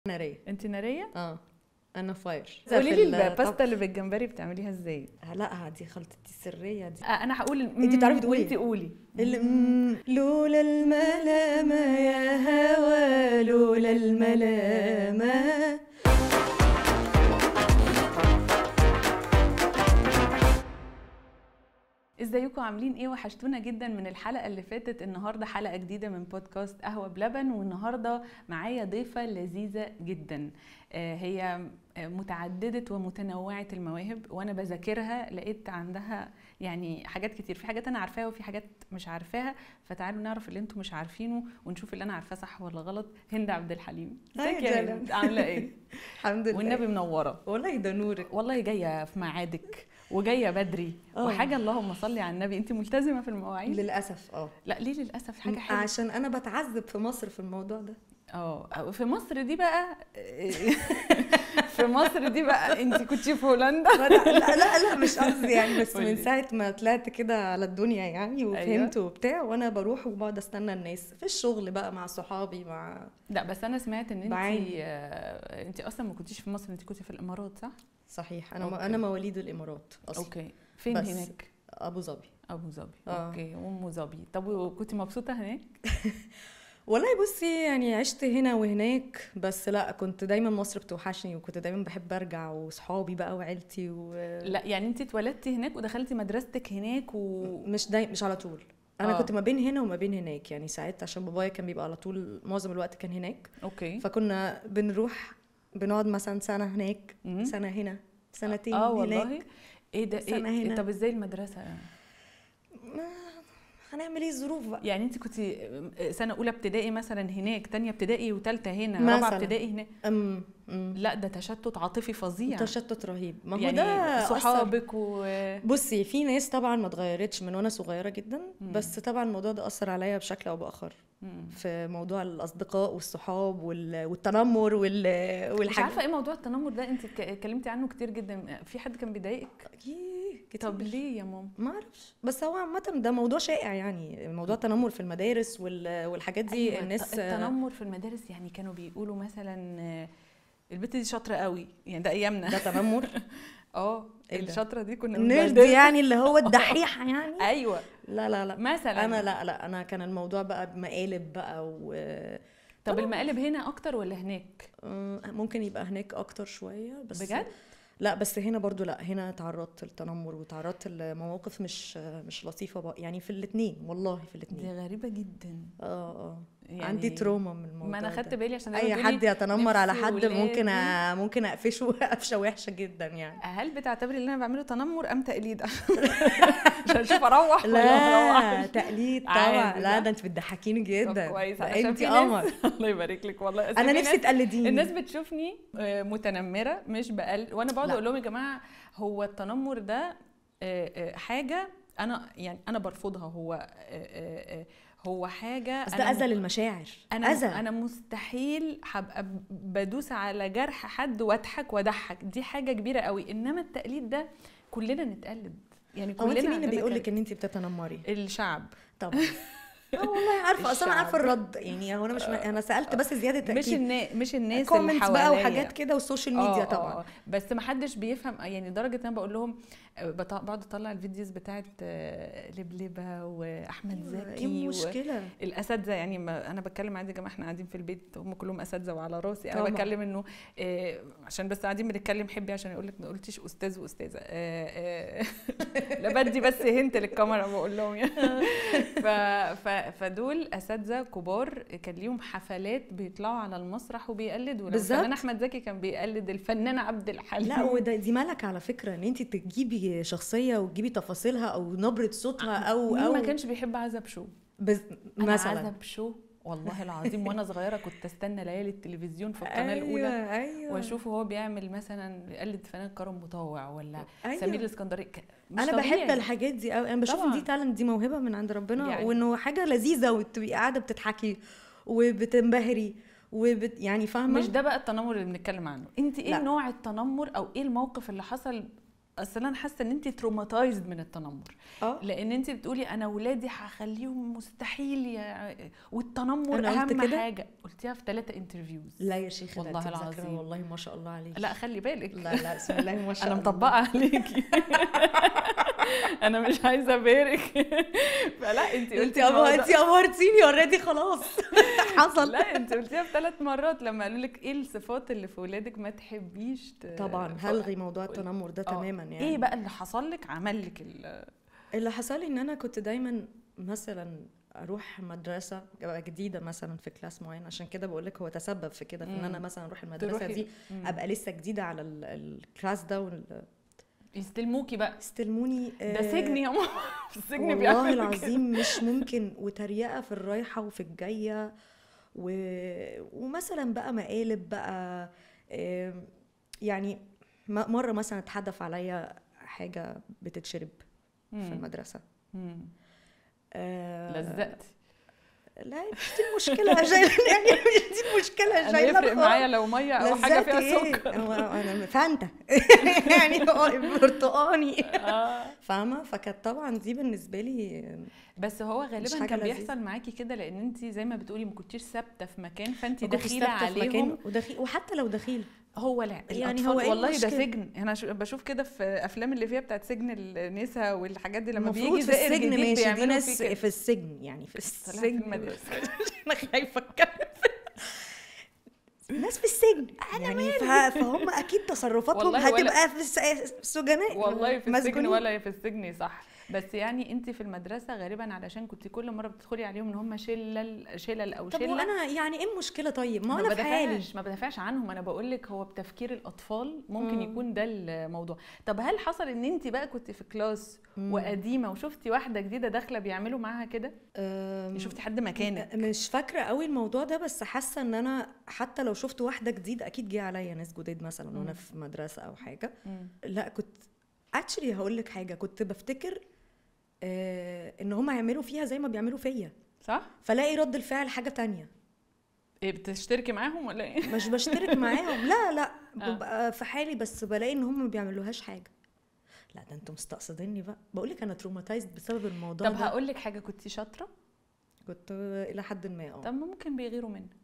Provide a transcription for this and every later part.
ناريه انت ناريه اه انا فاير قولي في لي ال- الباستا طب- اللي بالجمبري بتعمليها ازاي لا دي خلطتي السريه دي آه، انا هقول انتي بتعرفي تقولي؟ وانت قولي اللي مم، لولا الملامة يا هوا لولا الملامة ازيكم عاملين ايه وحشتونا جدا من الحلقه اللي فاتت النهارده حلقه جديده من بودكاست قهوه بلبن والنهارده معايا ضيفه لذيذه جدا آه، هي آه، متعدده ومتنوعه المواهب وانا بذاكرها لقيت عندها يعني حاجات كتير في حاجات انا عارفاها وفي حاجات مش عارفاها فتعالوا نعرف اللي انتم مش عارفينه ونشوف اللي انا عارفاه صح ولا غلط هند عبد الحليم هاي ازيك يا جلال. هند عامله ايه الحمد لله والنبي منوره والله ده نورك والله جايه في ميعادك وجايه بدري آه. وحاجه اللهم صل على النبي انت ملتزمه في المواعيد للاسف اه لا ليه للاسف حاجه حلوه عشان انا بتعذب في مصر في الموضوع ده اه في مصر دي بقى في مصر دي بقى انت كنت في هولندا لا لا لا, لا مش قصدي يعني بس قولي. من ساعه ما طلعت كده على الدنيا يعني وفهمت وبتاع وانا بروح وبقعد استنى الناس في الشغل بقى مع صحابي مع لا بس انا سمعت ان انت بعاني. آه، انت اصلا ما كنتيش في مصر انت كنت في الامارات صح صحيح انا أوكي. انا مواليد الامارات اصلا اوكي فين بس. هناك ابو ظبي ابو ظبي آه. اوكي ام ظبي طب وكنت مبسوطه هناك والله بصي يعني عشت هنا وهناك بس لا كنت دايما مصر بتوحشني وكنت دايما بحب ارجع وصحابي بقى وعيلتي ومش لا يعني انت اتولدتي هناك ودخلتي مدرستك هناك و داي مش على طول انا آه. كنت ما بين هنا وما بين هناك يعني ساعات عشان بابايا كان بيبقى على طول معظم الوقت كان هناك اوكي فكنا بنروح بنقعد مثلا سنه هناك مم. سنه هنا سنتين اه هناك والله ايه ده سنة إيه هنا. طب ازاي المدرسه ما هنعمل ايه الظروف بقى يعني انت كنت سنه اولى ابتدائي مثلا هناك تانية ابتدائي وثالثه هنا رابعه مثلاً. ابتدائي هناك أم أم. لا ده تشتت عاطفي فظيع تشتت رهيب ما هو يعني ده أثر صحابك و بصي في ناس طبعا ما اتغيرتش من وانا صغيره جدا مم. بس طبعا الموضوع ده اثر عليا بشكل او باخر مم. في موضوع الاصدقاء والصحاب وال- والتنمر وال مش والحاجات عارفه ايه موضوع التنمر ده انت اتك- اتكلمتي عنه كتير جدا في حد كان بيضايقك إيه، كتير. طب ليه يا ماما ما اعرفش بس هو عامه ده موضوع شائع يعني موضوع التنمر في المدارس وال- والحاجات دي أيوة، الناس الت- التنمر في المدارس يعني كانوا بيقولوا مثلا آه، البت دي شاطره قوي يعني ده ايامنا ده تنمر اه إيه ده؟ الشاطره دي كنا النيرد بنبهدلها. يعني اللي هو الدحيحه يعني ايوه لا لا لا مثلا انا لا لا انا كان الموضوع بقى بمقالب بقى و طب المقالب هنا اكتر ولا هناك آه، ممكن يبقى هناك اكتر شويه بس بجد لا بس هنا برضو لا هنا تعرضت للتنمر وتعرضت لمواقف مش مش لطيفه بقى يعني في الاثنين والله في دي الاثنين غريبه جدا اه اه يعني عندي تروما من الموضوع ما انا خدت ده. بالي عشان اي دايما تقولي حد يتنمر على نفسي حد ممكن ولادي- أ... ممكن اقفشه قفشه وحشه جدا يعني هل بتعتبري اللي انا بعمله تنمر ام تقليد عشان اشوف اروح ولا ما لا اروحش تقليد عادي طبعا لا صح؟ ده انت بتضحكيني طب جدا كويس ده علشان انت في قمر ناس الله يبارك لك والله أصل انا في نفسي ناس- تقلديني الناس بتشوفني آه، متنمره مش بقل وانا بقعد لا. اقول لهم يا جماعه هو التنمر ده آه، آه، حاجه انا يعني انا برفضها هو آه، آه، آه، هو حاجه بس أنا ده اذى للمشاعر انا اذى انا مستحيل هبقى ب- بدوس على جرح حد واضحك واضحك دي حاجه كبيره قوي انما التقليد ده كلنا نتقلد يعني هو كلنا انت مين اللي عندنا بيقول لك كلام. ان انت بتتنمري الشعب طبعا اه والله عارفه اصلا انا عارفه الشعب. الرد يعني هو انا مش انا سالت بس زياده تاكيد مش الناس مش الناس اللي كومنتس بقى حواليا. وحاجات كده والسوشيال آه، ميديا آه، طبعا آه. بس ما حدش بيفهم يعني لدرجه ان انا بقول لهم آه، بط- بقعد اطلع الفيديوز بتاعت آه، لبلبه واحمد ايه زكي المشكله الاساتذه يعني ما انا بتكلم عادي يا جماعه احنا قاعدين في البيت هم كلهم اساتذه وعلى راسي انا طبعا. بتكلم انه آه، عشان بس قاعدين بنتكلم حبي عشان يقول لك ما قلتيش استاذ واستاذه آه، آه، لا بدي بس هنت للكاميرا بقول لهم يعني ف ف فدول اساتذه كبار كان ليهم حفلات بيطلعوا على المسرح وبيقلدوا لو بالظبط. الفنان احمد زكي كان بيقلد الفنان عبد الحليم لا وده دي ملك على فكره ان انت تجيبي شخصيه وتجيبي تفاصيلها او نبره صوتها او مين او ما كانش بيحب عزب شو بز... انا مثلا عزب شو والله العظيم وانا صغيره كنت استنى ليالي التلفزيون في القناه الاولى ايوه ايوه واشوفه هو بيعمل مثلا يقلد فنان كرم مطوع ولا أيوة. سمير الاسكندري ك- مش انا طبيعي. بحب الحاجات دي قوي انا بشوف ان طبعاً. دي تالنت دي موهبه من عند ربنا يعني. وانه حاجه لذيذه وتبقي قاعده بتضحكي وبتنبهري وبت يعني فاهمه مش ده بقى التنمر اللي بنتكلم عنه انت ايه لا. نوع التنمر او ايه الموقف اللي حصل اصل انا حاسه ان انت تروماتايزد من التنمر اه لان انت بتقولي انا ولادي هخليهم مستحيل يا والتنمر أنا قلت اهم كده؟ حاجه قلتيها في ثلاثه انترفيوز لا يا شيخه والله ده انت مذاكرة العظيم. والله ما شاء الله عليك لا خلي بالك لا لا بسم الله ما شاء انا الله مطبقه عليكي انا مش عايزه ابارك فلا انت انت قلتي الموضوع- انت ابهرتيني اوريدي خلاص حصل لا انت قلتيها في ثلاث مرات لما قالوا لك ايه الصفات اللي في ولادك ما تحبيش ت... طبعا ف- هلغي موضوع التنمر ده آه. تماما يعني ايه بقى اللي حصل لك عمل لك ال... اللي حصل لي ان انا كنت دايما مثلا اروح مدرسه ابقى جديده مثلا في كلاس معين عشان كده بقول لك هو تسبب في كده في ان انا مم. مثلا اروح المدرسه تروحي- دي مم. ابقى لسه جديده على ال- الكلاس ده يستلموكي بقى ويستلموني ده سجن يا ماما في السجن والله بيعملوا كده. العظيم مش ممكن وتريقه في الرايحه وفي الجايه و... ومثلا بقى مقالب بقى آم، يعني م- مره مثلا اتحدف عليا حاجه بتتشرب في مم. المدرسه مم. آه، لزقت لا مش دي المشكله جايله يعني مش دي المشكله انا جايله يفرق معايا لو ميه او حاجه لزقت فيها إيه؟ سكر هو انا فانتا يعني هو برتقاني آه. فاهمه فكانت طبعا دي بالنسبه لي بس هو مش غالبا حاجة كان لذيذة. بيحصل معاكي كده لان انت زي ما بتقولي ما كنتيش ثابته في مكان فانت ما كنتش دخيله ثابتة في مكان عليهم ودخيل وحتى لو دخيل هو لا يعني يعني هو هو إيه والله ده المشكلة؟ سجن انا شو- بشوف كده في افلام اللي فيها بتاعت سجن النساء والحاجات دي لما المفروض بيجي في زائر السجن جديد ماشي دي بيعملوا ناس فيه كده. في السجن يعني في طلع في السجن المدرسة. انا خايفه اتكلم ناس في السجن يعني فه- فهم اكيد تصرفاتهم والله ولا- هتبقى في الس- السجناء والله في السجن مسجونين. ولا في السجن صح بس يعني انت في المدرسه غالبا علشان كنت كل مره بتدخلي عليهم ان هم شلل شلل او طب شله وانا يعني ايه المشكله طيب ما ما انا في حالي بدافعش ما بدافعش عنهم انا بقول لك هو بتفكير الاطفال ممكن مم. يكون ده الموضوع طب هل حصل ان انت بقى كنت في كلاس مم. وقديمه وشفتي واحده جديده داخله بيعملوا معاها كده أم، شفتي حد مكانك مش فاكره قوي الموضوع ده بس حاسه ان انا حتى لو شفت واحده جديده اكيد جه عليا ناس جداد مثلا وانا مم. في مدرسه او حاجه مم. لا كنت اكشلي هقول لك حاجه كنت بفتكر آه ان هم هيعملوا فيها زي ما بيعملوا فيا صح فلاقي رد الفعل حاجه تانية ايه بتشتركي معاهم ولا ايه مش بشترك معاهم لا لا آه. ببقى في حالي بس بلاقي ان هم ما بيعملوهاش حاجه لا ده انتوا مستقصديني بقى بقول لك انا تروماتايزد بسبب الموضوع طب ده هقول لك حاجه كنت شاطره كنت الى حد ما اه طب ممكن بيغيروا منك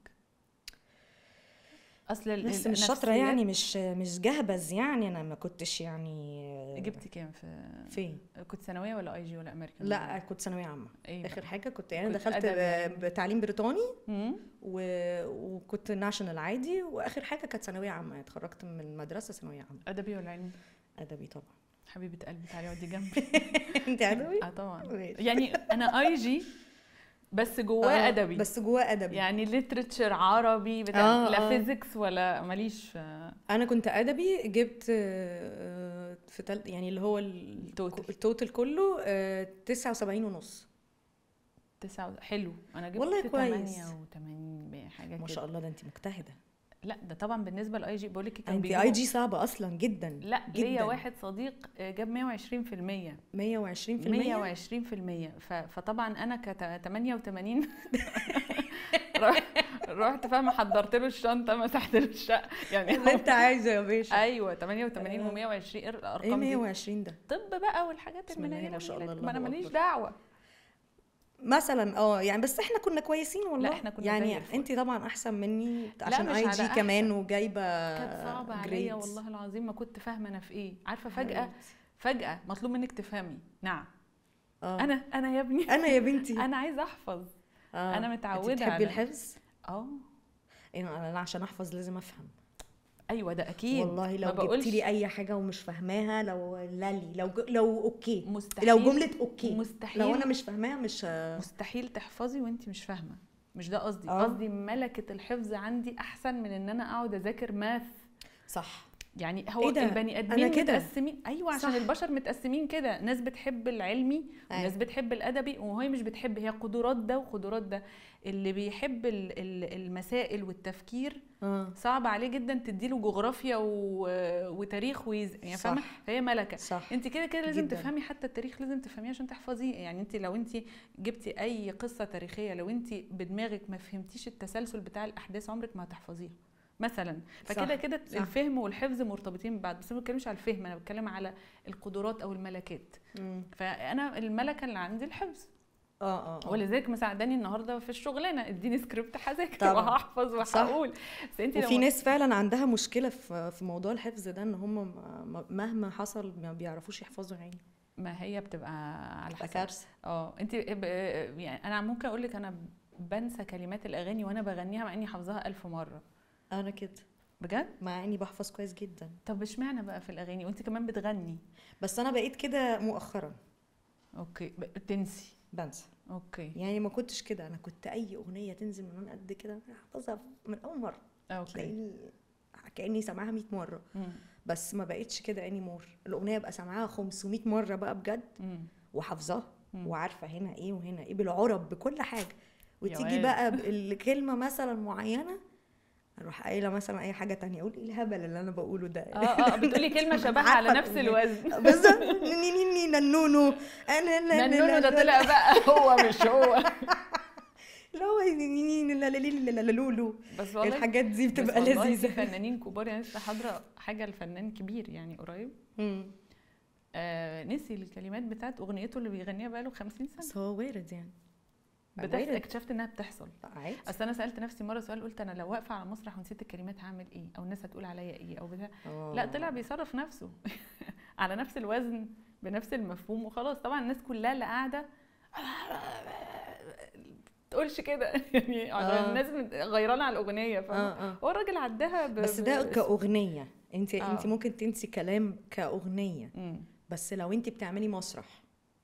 اصل ال- بس ال- مش شاطره النفسيات- يعني مش مش جهبذ يعني انا ما كنتش يعني جبتي كام في فين كنت ثانويه ولا اي جي ولا امريكان لا كنت ثانويه عامه ايه اخر بقى؟ حاجه كنت يعني كنت دخلت أدبي يعني. ب- بتعليم بريطاني مم. و... وكنت ناشونال عادي واخر حاجه كانت ثانويه عامه اتخرجت من مدرسه ثانويه عامه ادبي ولا علمي ادبي طبعا حبيبه قلبي تعالي اقعدي جنبي انت ادبي اه طبعا ماشي. يعني انا اي جي بس جواه آه، ادبي بس جواه ادبي يعني ليترتشر عربي بتاع آه، لا آه. فيزيكس ولا ماليش في انا كنت ادبي جبت آه، في تل... يعني اللي هو ال- التوتال. التوتال كله آه، 79 ونص تسعة حلو انا جبت والله كويس. 88 حاجه ما كده شاء الله ده انت مجتهده لا ده طبعا بالنسبه لاي جي بقول لك كان انت بيجيبوا- اي جي صعبه اصلا جدا لا ليا جداً. واحد صديق آه، جاب 120% 120 في 120% ف- فطبعا انا ك 88 رحت رحت فاهمه حضرت له الشنطه مسحت له الشقه يعني اللي انت عايزه يا باشا ايوه 88 و120 ايه الارقام دي 120 ده طب بقى والحاجات بسم الله المنيله ما شاء الله، والجيلات. ما انا الله ماليش أكبر. دعوه مثلا اه يعني بس احنا كنا كويسين والله إحنا كنا زي يعني الفل. انت طبعا احسن مني عشان مش اي على جي أحسن. كمان وجايبه كانت صعبه عليا grades. والله العظيم ما كنت فاهمه انا في ايه عارفه فجاه حبيبتي. فجاه مطلوب منك تفهمي نعم آه. انا انا يا ابني انا يا بنتي انا عايزه احفظ آه. أنا أنت متعودة بتحبي على- الحفظ اه يعني انا عشان احفظ لازم افهم ايوه ده اكيد والله ما لو جبت بقولش لي اي حاجه ومش فاهماها لو لالي لو ج... لو اوكي مستحيل لو جمله اوكي مستحيل لو انا مش فاهماها مش مستحيل تحفظي وانت مش فاهمه مش ده قصدي آه. قصدي ملكه الحفظ عندي احسن من ان انا اقعد اذاكر ماث صح يعني هو إيه ده؟ البني أنا ادمين كده. متقسمين ايوه عشان صح. البشر متقسمين كده ناس بتحب العلمي وناس أيوة. بتحب الادبي وهي مش بتحب هي قدرات ده وقدرات ده اللي بيحب ال- ال- المسائل والتفكير اه صعب عليه جدا تديله جغرافيا و- وتاريخ ويز يعني فاهمه صح. فهي ملكه صح انت كده كده لازم جداً. تفهمي حتى التاريخ لازم تفهميه عشان تحفظيه يعني انت لو انت جبتي اي قصه تاريخيه لو انت بدماغك ما فهمتيش التسلسل بتاع الاحداث عمرك ما هتحفظيها مثلا صح، فكده كده صح. الفهم والحفظ مرتبطين ببعض بس انا ما بتكلمش على الفهم انا بتكلم على القدرات او الملكات مم. فانا الملكه اللي عندي الحفظ اه اه آه. ولذلك مساعداني النهارده في الشغلانه اديني سكريبت هذاكر طبعاً. وهحفظ وهقول بس انت وفي ناس فعلا عندها مشكله في في موضوع الحفظ ده ان هم م- مهما حصل ما بيعرفوش يحفظوا يعني ما هي بتبقى على تبقى حسب كارثه اه انت ب- يعني انا ممكن اقول لك انا بنسى كلمات الاغاني وانا بغنيها مع اني حافظاها ألف مره انا كده بجد مع اني بحفظ كويس جدا طب اشمعنى بقى في الاغاني وانت كمان بتغني بس انا بقيت كده مؤخرا اوكي ب- تنسي بنسى اوكي يعني ما كنتش كده انا كنت اي اغنيه تنزل من وانا قد كده احفظها من اول مره اوكي تلاقيني كاني سامعاها 100 مره مم. بس ما بقتش كده اني مور الاغنيه ابقى سامعاها 500 مره بقى بجد مم. وحافظاها مم. وعارفه هنا ايه وهنا ايه بالعرب بكل حاجه وتيجي واد. بقى الكلمه مثلا معينه اروح قايله مثلا اي حاجه تانية اقول ايه الهبل اللي انا بقوله ده اه اه بتقولي كلمه شبهها على عارفة نفس الأغنية. الوزن بالظبط ني ني ني ننونو انا لا ننونو ده طلع بقى هو مش هو اللي هو ني ني ني لا لا لا لا لا لولو بس والله الحاجات دي بس بتبقى والله في لذيذه فنانين كبار يعني لسه حاضره حاجه لفنان كبير يعني قريب مم. آه نسي الكلمات بتاعت اغنيته اللي بيغنيها بقاله 50 سنه بس هو وارد يعني بس وارد. اكتشفت انها بتحصل عادي اصل انا سالت نفسي مره سؤال قلت انا لو واقفه على مسرح ونسيت الكلمات هعمل ايه او الناس هتقول عليا ايه او بتاع لا طلع بيصرف نفسه على نفس الوزن بنفس المفهوم وخلاص طبعا الناس كلها اللي قاعده تقولش كده يعني عشان آه. الناس مت- غيرانه على الاغنيه فاهمة؟ اه اه هو الراجل عداها ب... بس ب- ده كأغنية انت آه. انت ممكن تنسي كلام كأغنية مم. بس لو انت بتعملي مسرح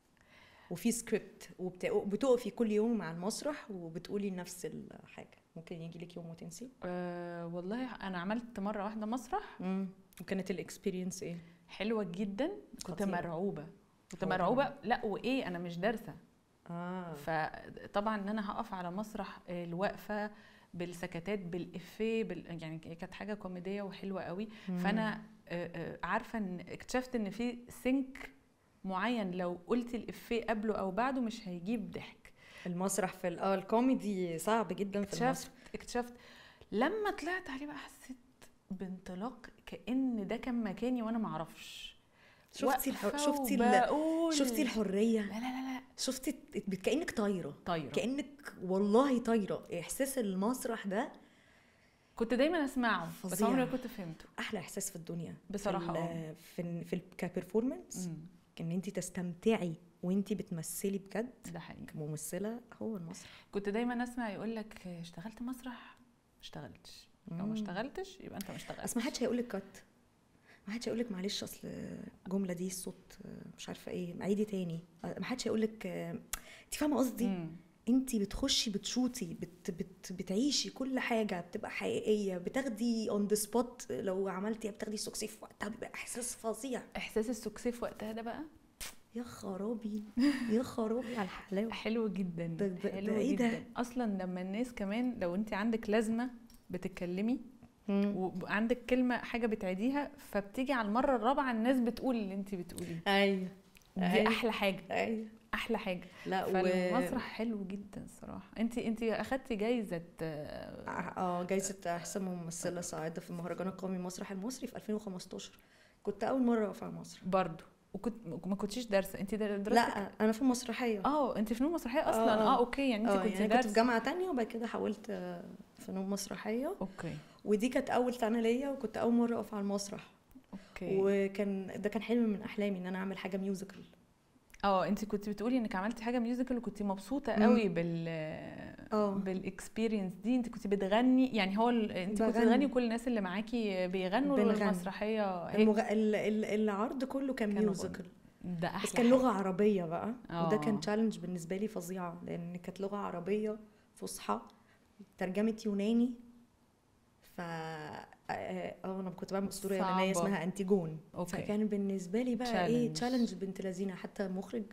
وفي سكريبت وبتقفي كل يوم مع المسرح وبتقولي نفس الحاجة ممكن يجي لك يوم وتنسي أه والله انا عملت مره واحده مسرح امم وكانت الاكسبيرينس ايه حلوه جدا كنت خطيرة. مرعوبه كنت هو مرعوبه لا وايه انا مش دارسه اه فطبعا ان انا هقف على مسرح آه، الوقفه بالسكتات بالافيه بال... يعني كانت حاجه كوميديه وحلوه قوي فانا آه، آه، عارفه ان اكتشفت ان في سينك معين لو قلت الافيه قبله او بعده مش هيجيب ضحك المسرح في ال- اه الكوميدي صعب جدا في المسرح اكتشفت اكتشفت لما طلعت عليه بقى حسيت بانطلاق كان ده كان مكاني وانا ما اعرفش شفتي الح... واقفة شفتي ال... وبقول- شفتي الحرية لا لا لا لا شفتي بت- كأنك طايرة طايره كأنك والله طايرة احساس المسرح ده كنت دايما اسمعه بس فظيع. عمري ما كنت فهمته احلى احساس في الدنيا بصراحة في اه. ال- في ال- في ال- كبرفورمانس مم. ان انت تستمتعي وانت بتمثلي بجد ده حقيقي كممثله هو المسرح كنت دايما اسمع يقول لك اشتغلت مسرح ما اشتغلتش لو ما مم. اشتغلتي يبقى انت ما اشتغلتش اصل ما حدش هيقول لك كات ما حدش هيقول لك معلش اصل الجمله دي الصوت مش عارفه ايه عيدي تاني ما حدش هيقول لك انت فاهمه قصدي مم. انت بتخشي بتشوطي بت بت بتعيشي كل حاجه بتبقى حقيقيه بتاخدي اون ذا سبوت لو عملتي بتاخدي السكسي في وقتها بيبقى احساس فظيع احساس السكسي في وقتها ده بقى يا خرابي يا خرابي على الحلاوه حلو جدا ده- ده- حلو ده إيه جدا ده؟ اصلا لما الناس كمان لو انت عندك لازمه بتتكلمي وعندك كلمه حاجه بتعيديها فبتيجي على المره الرابعه الناس بتقول اللي انت بتقوليه ايوه دي أيوة. احلى حاجه ايوه احلى حاجه لا و فالمسرح حلو جدا الصراحه انت انت اخدتي جايزه آه، اه جايزة أحسن ممثلة صاعدة في المهرجان القومي المسرح المصري في 2015 كنت أول مرة أقف على المسرح برضو وكنت ما كنتيش دارسه انت دراستك لا أنا في المسرحية اه انت فنون مسرحيه اصلا آه، اه اوكي يعني اه انت كنت يعني كنت في دارسه جامعة تانية وبعد كده حولت آه، فنون مسرحية اوكي ودي كانت أول سنة ليا وكنت أول مرة أقف على المسرح اوكي وكان ده كان حلم من أحلامي إن أنا أعمل حاجة ميوزيكال اه انت كنت بتقولي انك عملتي حاجه ميوزيكال وكنت مبسوطه مم. قوي بال اه بالاكسبيرينس دي انت كنت بتغني يعني هو ال... انت كنت بغني. بتغني وكل الناس اللي معاكي بيغنوا ولا بنغني. المسرحيه هيك المغ... ال... ال... العرض كله كان كانوا ميوزيكال ده احلى بس كان حاجة. لغة عربية بقى وده آه. كان تشالنج بالنسبة لي فظيعة لأن كانت لغة عربية فصحى ترجمة يوناني ف اه آه، انا كنت بعمل اسطوره يونانيه صعبة. اسمها انتيجون اوكي فكان بالنسبه لي بقى ايه Challenge. تشالنج بنت لذينه حتى مخرج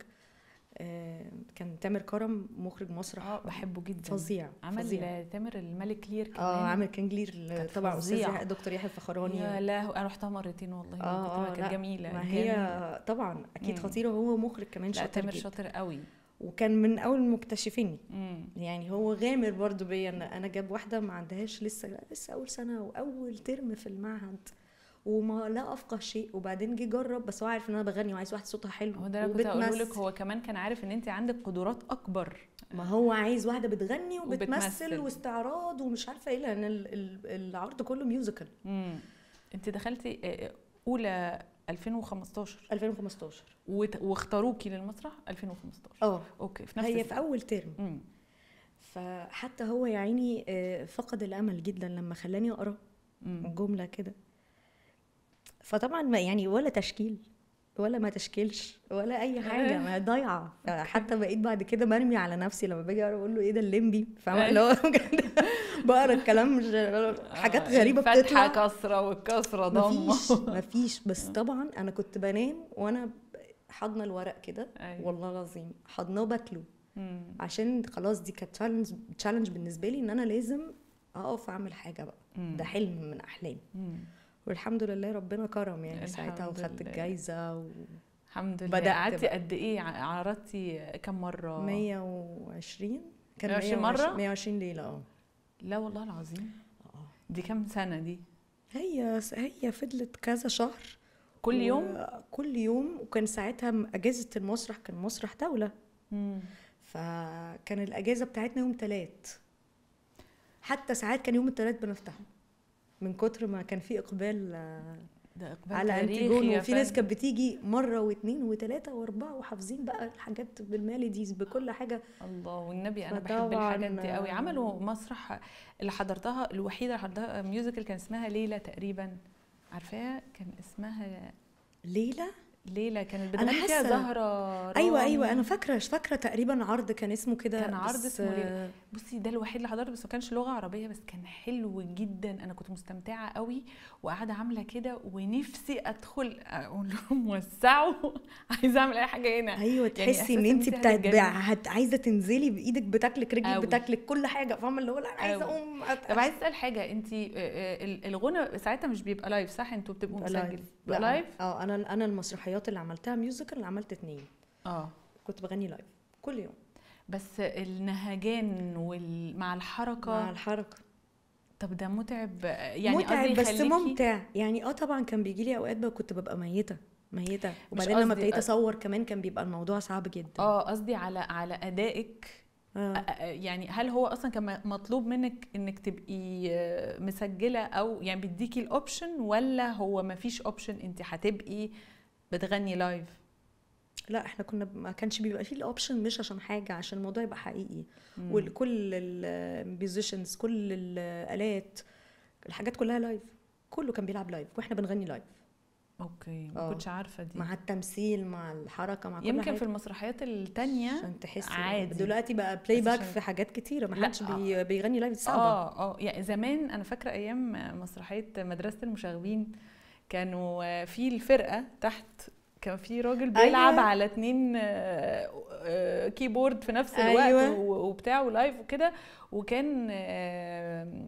آه، كان تامر كرم مخرج مسرح اه بحبه جدا فظيع عمل فظيع تامر الملك لير كمان اه عامل كانجلير كانت طبعا استاذ فظيعة. يحيى- دكتور يحيى الفخراني يا لا انا رحتها مرتين والله من اه كتر ما اه كانت لا جميله ما كان- هي طبعا اكيد مم. خطيره وهو مخرج كمان لا شاطر تامر جدا شاطر قوي وكان من اول مكتشفيني مم. يعني هو غامر برضو بيا ان انا جاب واحده ما عندهاش لسه لسه اول سنه واول ترم في المعهد وما لا افقه شيء وبعدين جه جرب بس هو عارف ان انا بغني وعايز واحده صوتها حلو هو ده اللي كنت هقوله لك وبتمثل. هو كمان كان عارف ان انت عندك قدرات اكبر ما هو عايز واحده بتغني وبتمثل. وبتمثل واستعراض ومش عارفه ايه لان ال- ال- العرض كله ميوزيكال مم. انت دخلتي آه، آه، اولى 2015 2015 وت- واختاروكي للمسرح 2015 اه اوكي في نفس هي في السنة. اول ترم مم. فحتى هو يا عيني آه، فقد الامل جدا لما خلاني اقرا مم. جمله كده فطبعا ما يعني ولا تشكيل ولا ما تشكيلش ولا اي حاجه ما ضايعه حتى بقيت بعد كده برمي على نفسي لما باجي اقرا اقول له ايه ده الليمبي فاهمه اللي هو بجد بقرا الكلام مش حاجات آه، غريبه الفتحة بتطلع كسرة والكسرة ضمة مفيش مفيش بس طبعا انا كنت بنام وانا حاضنه الورق كده أيوة. والله العظيم حاضناه باكله مم. عشان خلاص دي كانت تشالنج تشالنج بالنسبه لي ان انا لازم اقف اعمل حاجه بقى مم. ده حلم من احلامي مم. والحمد لله ربنا كرم يعني ساعتها الحمد وخدت لله. الجايزه و الحمد لله بدأت قعدتي بقى. قد ايه ع- عرضتي كم مرة 120 كان 120 مرة؟ 120 ليله اه لا والله العظيم آه. دي كام سنة دي هي هي فضلت كذا شهر كل و- يوم كل يوم وكان ساعتها م- اجازه المسرح كان مسرح دوله مم. فكان الاجازه بتاعتنا يوم تلات حتى ساعات كان يوم التلات بنفتحه من كتر ما كان في اقبال آه، ده اقبال على تاريخي انتيجون يا وفي ناس فندم. كانت بتيجي مره واثنين وثلاثه واربعه وحافظين بقى الحاجات بالميلوديز بكل حاجه الله والنبي انا بحب فطبعاً، الحاجات دي قوي عملوا مسرح اللي حضرتها الوحيده اللي حضرتها ميوزيكال كان اسمها ليلى تقريبا عارفاها كان اسمها ليله ليلى كانت أنا بتغني فيها حاسة- زهره ايوه رامي. ايوه انا فاكره فاكره تقريبا عرض كان اسمه كده كان عرض بس، اسمه ليلى. آه، بصي ده الوحيد اللي حضرته بس ما كانش لغه عربيه بس كان حلو جدا انا كنت مستمتعه قوي وقاعده عامله كده ونفسي ادخل اقول لهم وسعوا عايزه اعمل اي حاجه هنا ايوه يعني تحسي ان إحساس انت إن بتاعت أنت هتتجنني. هت- عايزه تنزلي بايدك بتاكلك رجلك أوي. بتاكلك كل حاجه فاهمه اللي هو لا انا عايزه أوي. اقوم طب عايز اسال حاجه انت الغنى ساعتها مش بيبقى لايف صح انتوا بتبقوا بيبقى مسجل لايف. بيبقى لا، لايف اه انا انا المسرحيات اللي عملتها ميوزيكال اللي عملت اتنين اه كنت بغني لايف كل يوم بس النهجان وال... مع الحركه مع الحركه طب ده متعب يعني متعب قصدي بس يخليكي- ممتع يعني اه طبعا كان بيجي لي اوقات بقى كنت ببقى ميته ميته وبعدين قصدي- لما ابتديت اصور كمان كان بيبقى الموضوع صعب جدا اه قصدي على على ادائك آه. أ- أ- يعني هل هو اصلا كان م- مطلوب منك انك تبقي آه، مسجله او يعني بيديكي الاوبشن ولا هو ما فيش اوبشن انت هتبقي بتغني لايف لا احنا كنا ما كانش بيبقى فيه الاوبشن مش عشان حاجه عشان الموضوع يبقى حقيقي مم. وكل الميوزيشنز كل الالات الحاجات كلها لايف كله كان بيلعب لايف واحنا بنغني لايف اوكي ما آه. كنتش عارفه دي مع التمثيل مع الحركه مع كل يمكن حاجه في المسرحيات التانية عشان تحسي عادي. دلوقتي بقى بلاي بس باك عشان- في حاجات كتيره ما لا، حدش بي بيغني لايف دي صعبه اه اه يعني زمان انا فاكره ايام مسرحيه مدرسه المشاغبين كانوا في الفرقه تحت كان في راجل بيلعب أيوة. على اتنين آه، آه، كيبورد في نفس الوقت أيوة. و- وبتاع ولايف وكده وكان آه،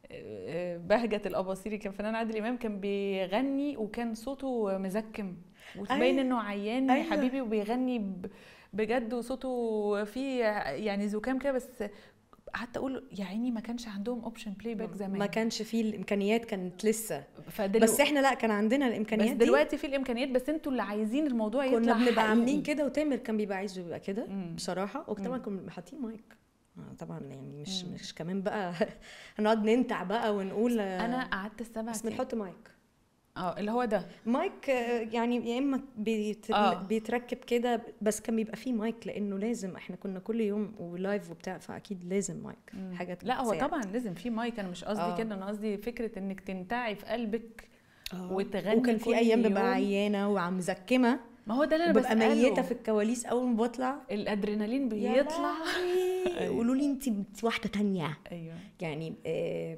آه، بهجة الأباصيري كان فنان عادل إمام كان بيغني وكان صوته مزكم وتبين أيوة. إنه عيان يا أيوة. حبيبي وبيغني ب- بجد وصوته فيه يعني زكام كده بس قعدت اقول يا عيني ما كانش عندهم اوبشن بلاي باك زمان ما كانش فيه الامكانيات كانت لسه فدلو... بس احنا لا كان عندنا بس الامكانيات دي دلوقتي في الامكانيات بس انتوا اللي عايزين الموضوع يطلع كنا بنبقى حقيقي. عاملين كده وتامر كان بيبقى عايز يبقى كده مم. بصراحه وطبعا مم. كنا حاطين مايك آه، طبعا يعني مش مم. مش كمان بقى هنقعد ننتع بقى ونقول آه، انا قعدت السبع بس سنين بنحط مايك اه اللي هو ده مايك آه، يعني يا اما بيت... آه. بيتركب كده بس كان بيبقى فيه مايك لانه لازم احنا كنا كل يوم ولايف وبتاع فاكيد لازم مايك مم. حاجه لا هو تساعد. طبعا لازم في مايك انا مش قصدي آه. كده انا قصدي فكره انك تنتعي في قلبك آه. وتغني وكان كل في ايام ببقى يوم. عيانه وعم مزكمه ما هو ده اللي انا ببقى بسأله ميته في الكواليس اول ما بطلع الادرينالين يا بيطلع لهوي. أيوة. قولوا لي انت انت واحده تانية ايوه يعني آه،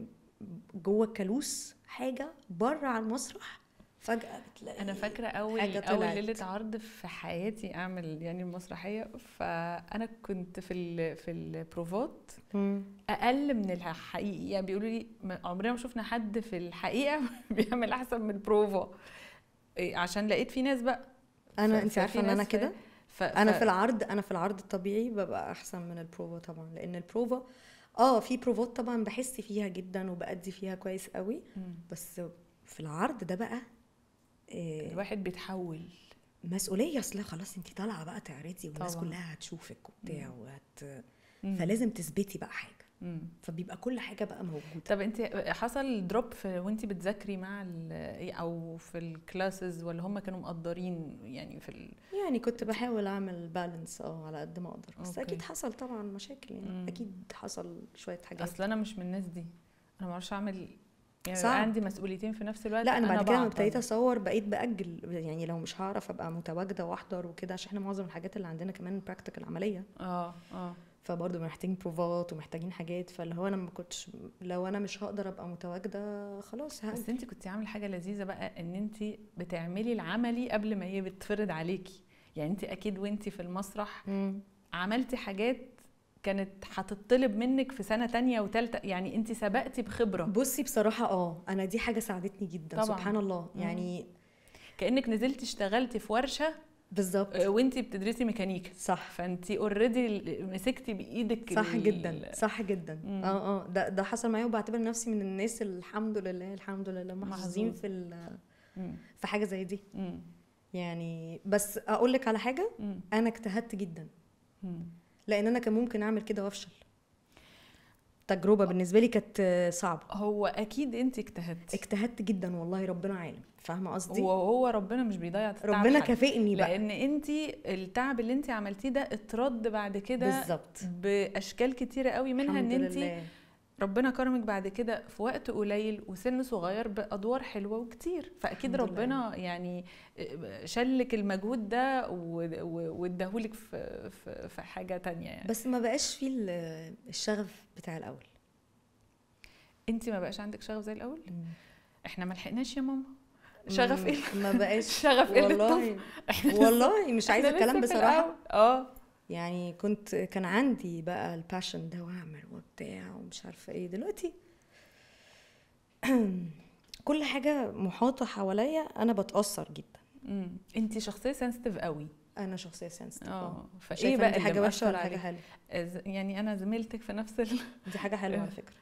جوه الكالوس حاجه بره على المسرح فجاه بتلاقي انا فاكره اول حاجة اول طلعت. ليله عرض في حياتي اعمل يعني المسرحيه فانا كنت في ال في البروفات مم. اقل من الحقيقي يعني بيقولوا لي ما- عمرنا ما شفنا حد في الحقيقه بيعمل احسن من البروفا إيه، عشان لقيت في ناس بقى انا ف- انت ففي عارفه ان انا ناس كده ف... انا ف- في العرض انا في العرض الطبيعي ببقى احسن من البروفا طبعا لان البروفا اه في بروفات طبعا بحس فيها جدا وبأدي فيها كويس قوي مم. بس في العرض ده بقى إيه الواحد بيتحول مسؤوليه اصل خلاص انت طالعه بقى تعرضي والناس طبعاً. كلها هتشوفك وبتاع وهت... مم. فلازم تثبتي بقى حاجه مم. فبيبقى كل حاجه بقى موجوده طب انت حصل دروب في وانت بتذاكري مع ال او في الكلاسز ولا هم كانوا مقدرين يعني في ال... يعني كنت بحاول اعمل بالانس اه على قد ما اقدر بس أوكي. اكيد حصل طبعا مشاكل يعني مم. اكيد حصل شويه حاجات اصل انا مش من الناس دي انا ما اعرفش اعمل يعني صعب. بيبقى عندي مسؤوليتين في نفس الوقت لا انا بعد كده لما بعطل. ابتديت اصور بقيت باجل يعني لو مش هعرف ابقى متواجده واحضر وكده عشان احنا معظم الحاجات اللي عندنا كمان براكتيكال عمليه اه اه فبرضه محتاجين بروفات ومحتاجين حاجات فاللي هو انا ما كنتش لو انا مش هقدر ابقى متواجده خلاص بس هاجل انت كنت عامله حاجه لذيذه بقى ان انت بتعملي العملي قبل ما هي بتفرض عليكي يعني انت اكيد وانت في المسرح مم. عملتي حاجات كانت هتطلب منك في سنه تانية وتالتة يعني انت سبقتي بخبره بصي بصراحه اه انا دي حاجه ساعدتني جدا طبعاً. سبحان الله مم. يعني كانك نزلتي اشتغلتي في ورشه بالظبط آه، وانت بتدرسي ميكانيكا صح فانت اوريدي مسكتي بايدك صح ال- جدا صح جدا مم. اه اه ده ده حصل معايا وبعتبر نفسي من الناس الحمد لله الحمد لله محظوظين محظوظ. في ال- مم. في حاجه زي دي مم. يعني بس اقول لك على حاجه مم. انا اجتهدت جدا مم. لان انا كان ممكن اعمل كده وافشل تجربه بالنسبه لي كانت صعبه هو اكيد انت اجتهدتي اجتهدت جدا والله ربنا عالم فاهمه قصدي وهو ربنا مش بيضيع تعب ربنا حد. كافئني بقى لان انت التعب اللي انت عملتيه ده اترد بعد كده بالظبط باشكال كتيره قوي منها ان الحمد انت لله. ربنا كرمك بعد كده في وقت قليل وسن صغير بادوار حلوه وكتير فاكيد الحمد لله. ربنا يعني شلك المجهود ده و- و- واداهولك في في في حاجه تانية يعني بس ما بقاش فيه ال- الشغف بتاع الاول انت ما بقاش عندك شغف زي الاول احنا ما لحقناش يا ماما شغف ايه ما بقاش شغف ايه اللي والله احنا لسه- والله مش عايزه احنا الكلام لسه في بصراحه الأول. اه يعني كنت كان عندي بقى الباشن ده واعمل وبتاع ومش عارفه ايه دلوقتي كل حاجه محاطه حواليا انا بتاثر جدا امم انت شخصيه سنسيتيف قوي انا شخصيه سنسيتيف اه فايه شايفه بقى دي اللي حاجه وحشه مأثر ولا حاجه عليك؟ حلوه از- يعني انا زميلتك في نفس ال... دي حاجه حلوه على آه. فكره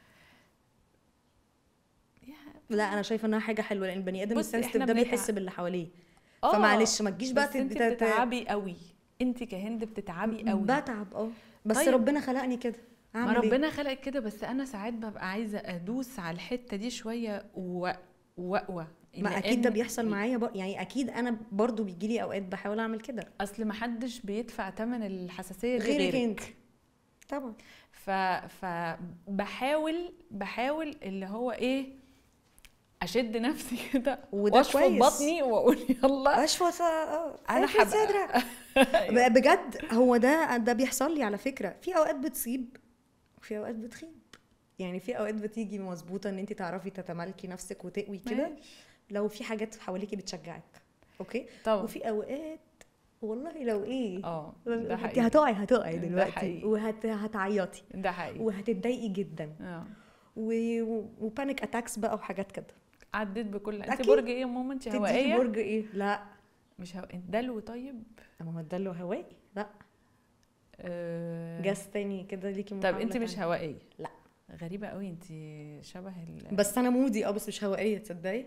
يا- لا انا شايفه انها حاجه حلوه لان البني ادم بصي، السنسيتيف إحنا ده بنتع- بيحس باللي حواليه آه، فمعلش ما تجيش بقى بس انت تت- تت- بتتعبي قوي انت كهند بتتعبي قوي بتعب اه بس طيب. ربنا خلقني كده ما اعمل ايه ربنا خلقك كده بس انا ساعات ببقى عايزه ادوس على الحته دي شويه و- واقوى ما اكيد ده لأن بيحصل معايا بر... يعني اكيد انا برضو بيجي لي اوقات بحاول اعمل كده اصل ما حدش بيدفع ثمن الحساسيه دي غيرك غيرك انت طبعا ف فبحاول بحاول اللي هو ايه اشد نفسي كده وده واشفط كويس. بطني واقول يلا اشفط اه أنا افرد هبقى- صدرك ب- بجد هو ده ده بيحصل لي على فكره في اوقات بتصيب وفي اوقات بتخيب يعني في اوقات بتيجي مظبوطه ان انت تعرفي تتمالكي نفسك وتقوي كده ماشي. لو في حاجات حواليكي بتشجعك اوكي طبعا وفي اوقات والله لو ايه اه ده انت حقيقي هتقعي هتقعي ده دلوقتي حقيقي. وهتعيطي ده حقيقي وهتتضايقي جدا اه و... و... وبانيك اتاكس بقى وحاجات كده عديت بكل انت أكيد. برج ايه يا ماما انت تديكي هوائيه برج ايه لا مش هو... دلو طيب ما هو ده اللي هوائي لا آه... جاز تاني كده ليكي طب محاولة انت مش تانية. هوائيه لا. غريبه قوي انت شبه ال... بس انا مودي اه بس مش هوائيه تصدقي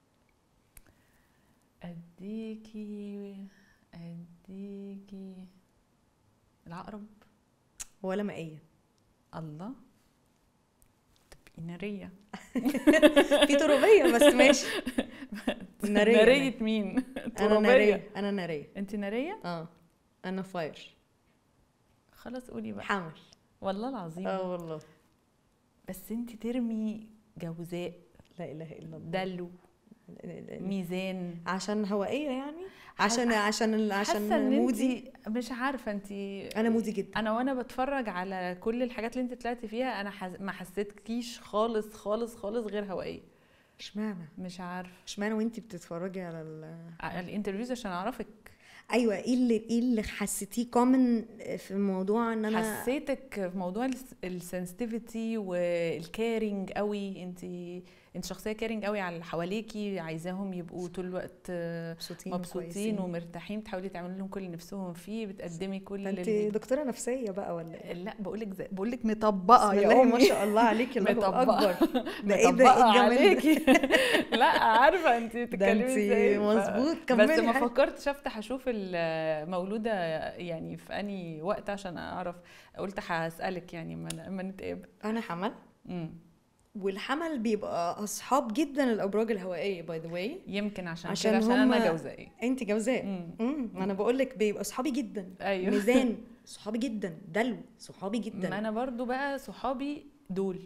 اديكي اديكي العقرب ولا مائيه الله تبقي ناريه في ترابيه بس ماشي ناريه ناريه مين انا ترابية. ناريه انا ناريه انت ناريه اه انا فاير خلاص قولي بقى حمل والله العظيم اه والله بس انت ترمي جوزاء لا اله الا الله دلو ميزان عشان هوائيه يعني عشان عشان ال- حاسه عشان ان مودي انت مش عارفه انت انا مودي جدا انا وانا بتفرج على كل الحاجات اللي انت طلعتي فيها انا حس... ما حسيتكيش خالص خالص خالص غير هوائيه اشمعنى مش عارفه اشمعنى وانتي بتتفرجي على ال... على الانترفيوز عشان اعرفك ايوه ايه اللي ايه اللي حسيتيه كومن في موضوع ان انا حسيتك في موضوع السنسيتيفيتي والكارينج قوي انت انت شخصيه كارينج قوي على اللي حواليكي عايزاهم يبقوا طول الوقت آه، مبسوطين مبسوطين وكويسين. ومرتاحين بتحاولي تعملي لهم كل اللي نفسهم فيه بتقدمي كل ده انت اللي دكتوره نفسيه بقى ولا ايه لا بقول لك بقول لك مطبقه بسم يا الله امي ما شاء الله عليكي الله مطبقة. اكبر ده ايه ده مطبقه ايه الجمال ده عليكي لا عارفه انت ده بتتكلمي انت ازاي ف- مظبوط بس كملي ما حاجة. فكرتش افتح اشوف المولوده يعني في اني وقت عشان اعرف قلت هسالك يعني ما ما نتقابل انا حمل مم. والحمل بيبقى اصحاب جدا الابراج الهوائيه باي ذا واي يمكن عشان, عشان كده عشان انا هما- جوزائي انت جوزاء مم. امم ما انا بقول لك بيبقى صحابي جدا ايوه ميزان صحابي جدا دلو صحابي ما جدا انا برضو بقى صحابي دول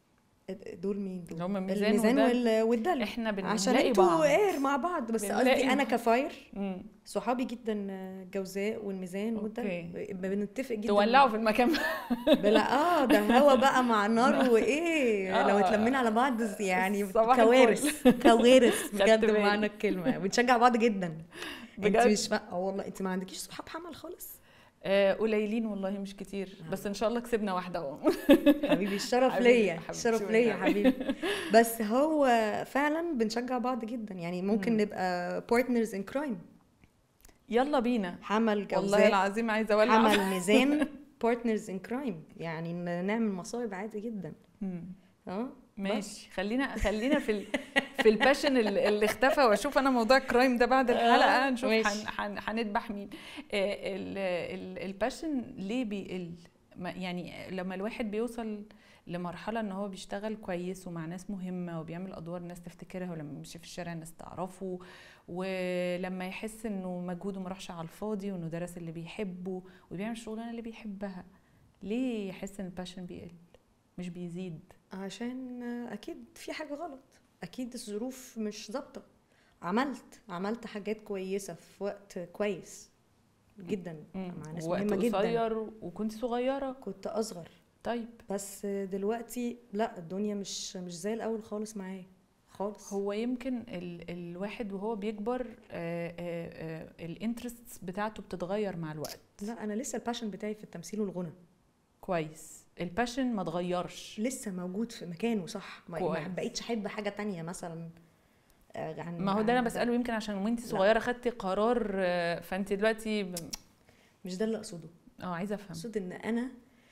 دول مين دول اللي هم ميزان الميزان ودلو. وال- والدلو احنا عشان بنلاقي انتوا بعض اير مع بعض بس بنلاقي قصدي انا بعض. كفاير مم. صحابي جدا جوزاء والميزان والدلو أوكي. بنتفق جدا تولعوا في المكان بلا اه ده هوا بقى مع نار وايه آه. لو اتلمينا على بعض يعني صباح كوارث كوارث بجد بالي. بمعنى الكلمه بنشجع بعض جدا انت بجد؟ مش فا... اه والله انت ما عندكيش صحاب حمل خالص آه، قليلين والله مش كتير بس ان شاء الله كسبنا واحده اهو حبيبي الشرف حبيبي، ليا حبيبتي الشرف والنبي. ليا حبيبي بس هو فعلا بنشجع بعض جدا يعني ممكن مم. نبقى بارتنرز ان كرايم يلا بينا حمل والله جوزاء العظيم عايزه اولع حمل ميزان بارتنرز ان كرايم يعني ن- نعمل مصايب عادي جدا مم. اه ماشي خلينا خلينا في ال... في الباشن اللي اللي اختفى واشوف انا موضوع الكرايم ده بعد الحلقه آه، نشوف ماشي. هن... هن... هنذبح مين آه، ال... ال... الباشن ليه بيقل ما- يعني لما الواحد بيوصل لمرحله ان هو بيشتغل كويس ومع ناس مهمه وبيعمل ادوار الناس تفتكرها ولما يمشي في الشارع الناس تعرفه ولما يحس انه مجهوده ما راحش على الفاضي وانه درس اللي بيحبه وبيعمل الشغلانه اللي بيحبها ليه يحس ان الباشن بيقل مش بيزيد عشان اكيد في حاجه غلط اكيد الظروف مش ظابطه عملت عملت حاجات كويسه في وقت كويس جدا مع ناس وقت مهمه جدا قصير وكنت صغيره كنت اصغر طيب بس دلوقتي لا الدنيا مش مش زي الاول خالص معايا خالص هو يمكن ال الواحد وهو بيكبر الانترست بتاعته بتتغير مع الوقت لا انا لسه الباشن بتاعي في التمثيل والغنى كويس الباشن ما اتغيرش لسه موجود في مكانه صح ما, ما كويس. بقيتش احب حاجه تانية مثلا آه، عن ما هو ده انا عن بساله يمكن عشان وانت لا. صغيره خدتي قرار آه، فانت دلوقتي ب- مش ده اللي اقصده اه عايزه افهم اقصد ان انا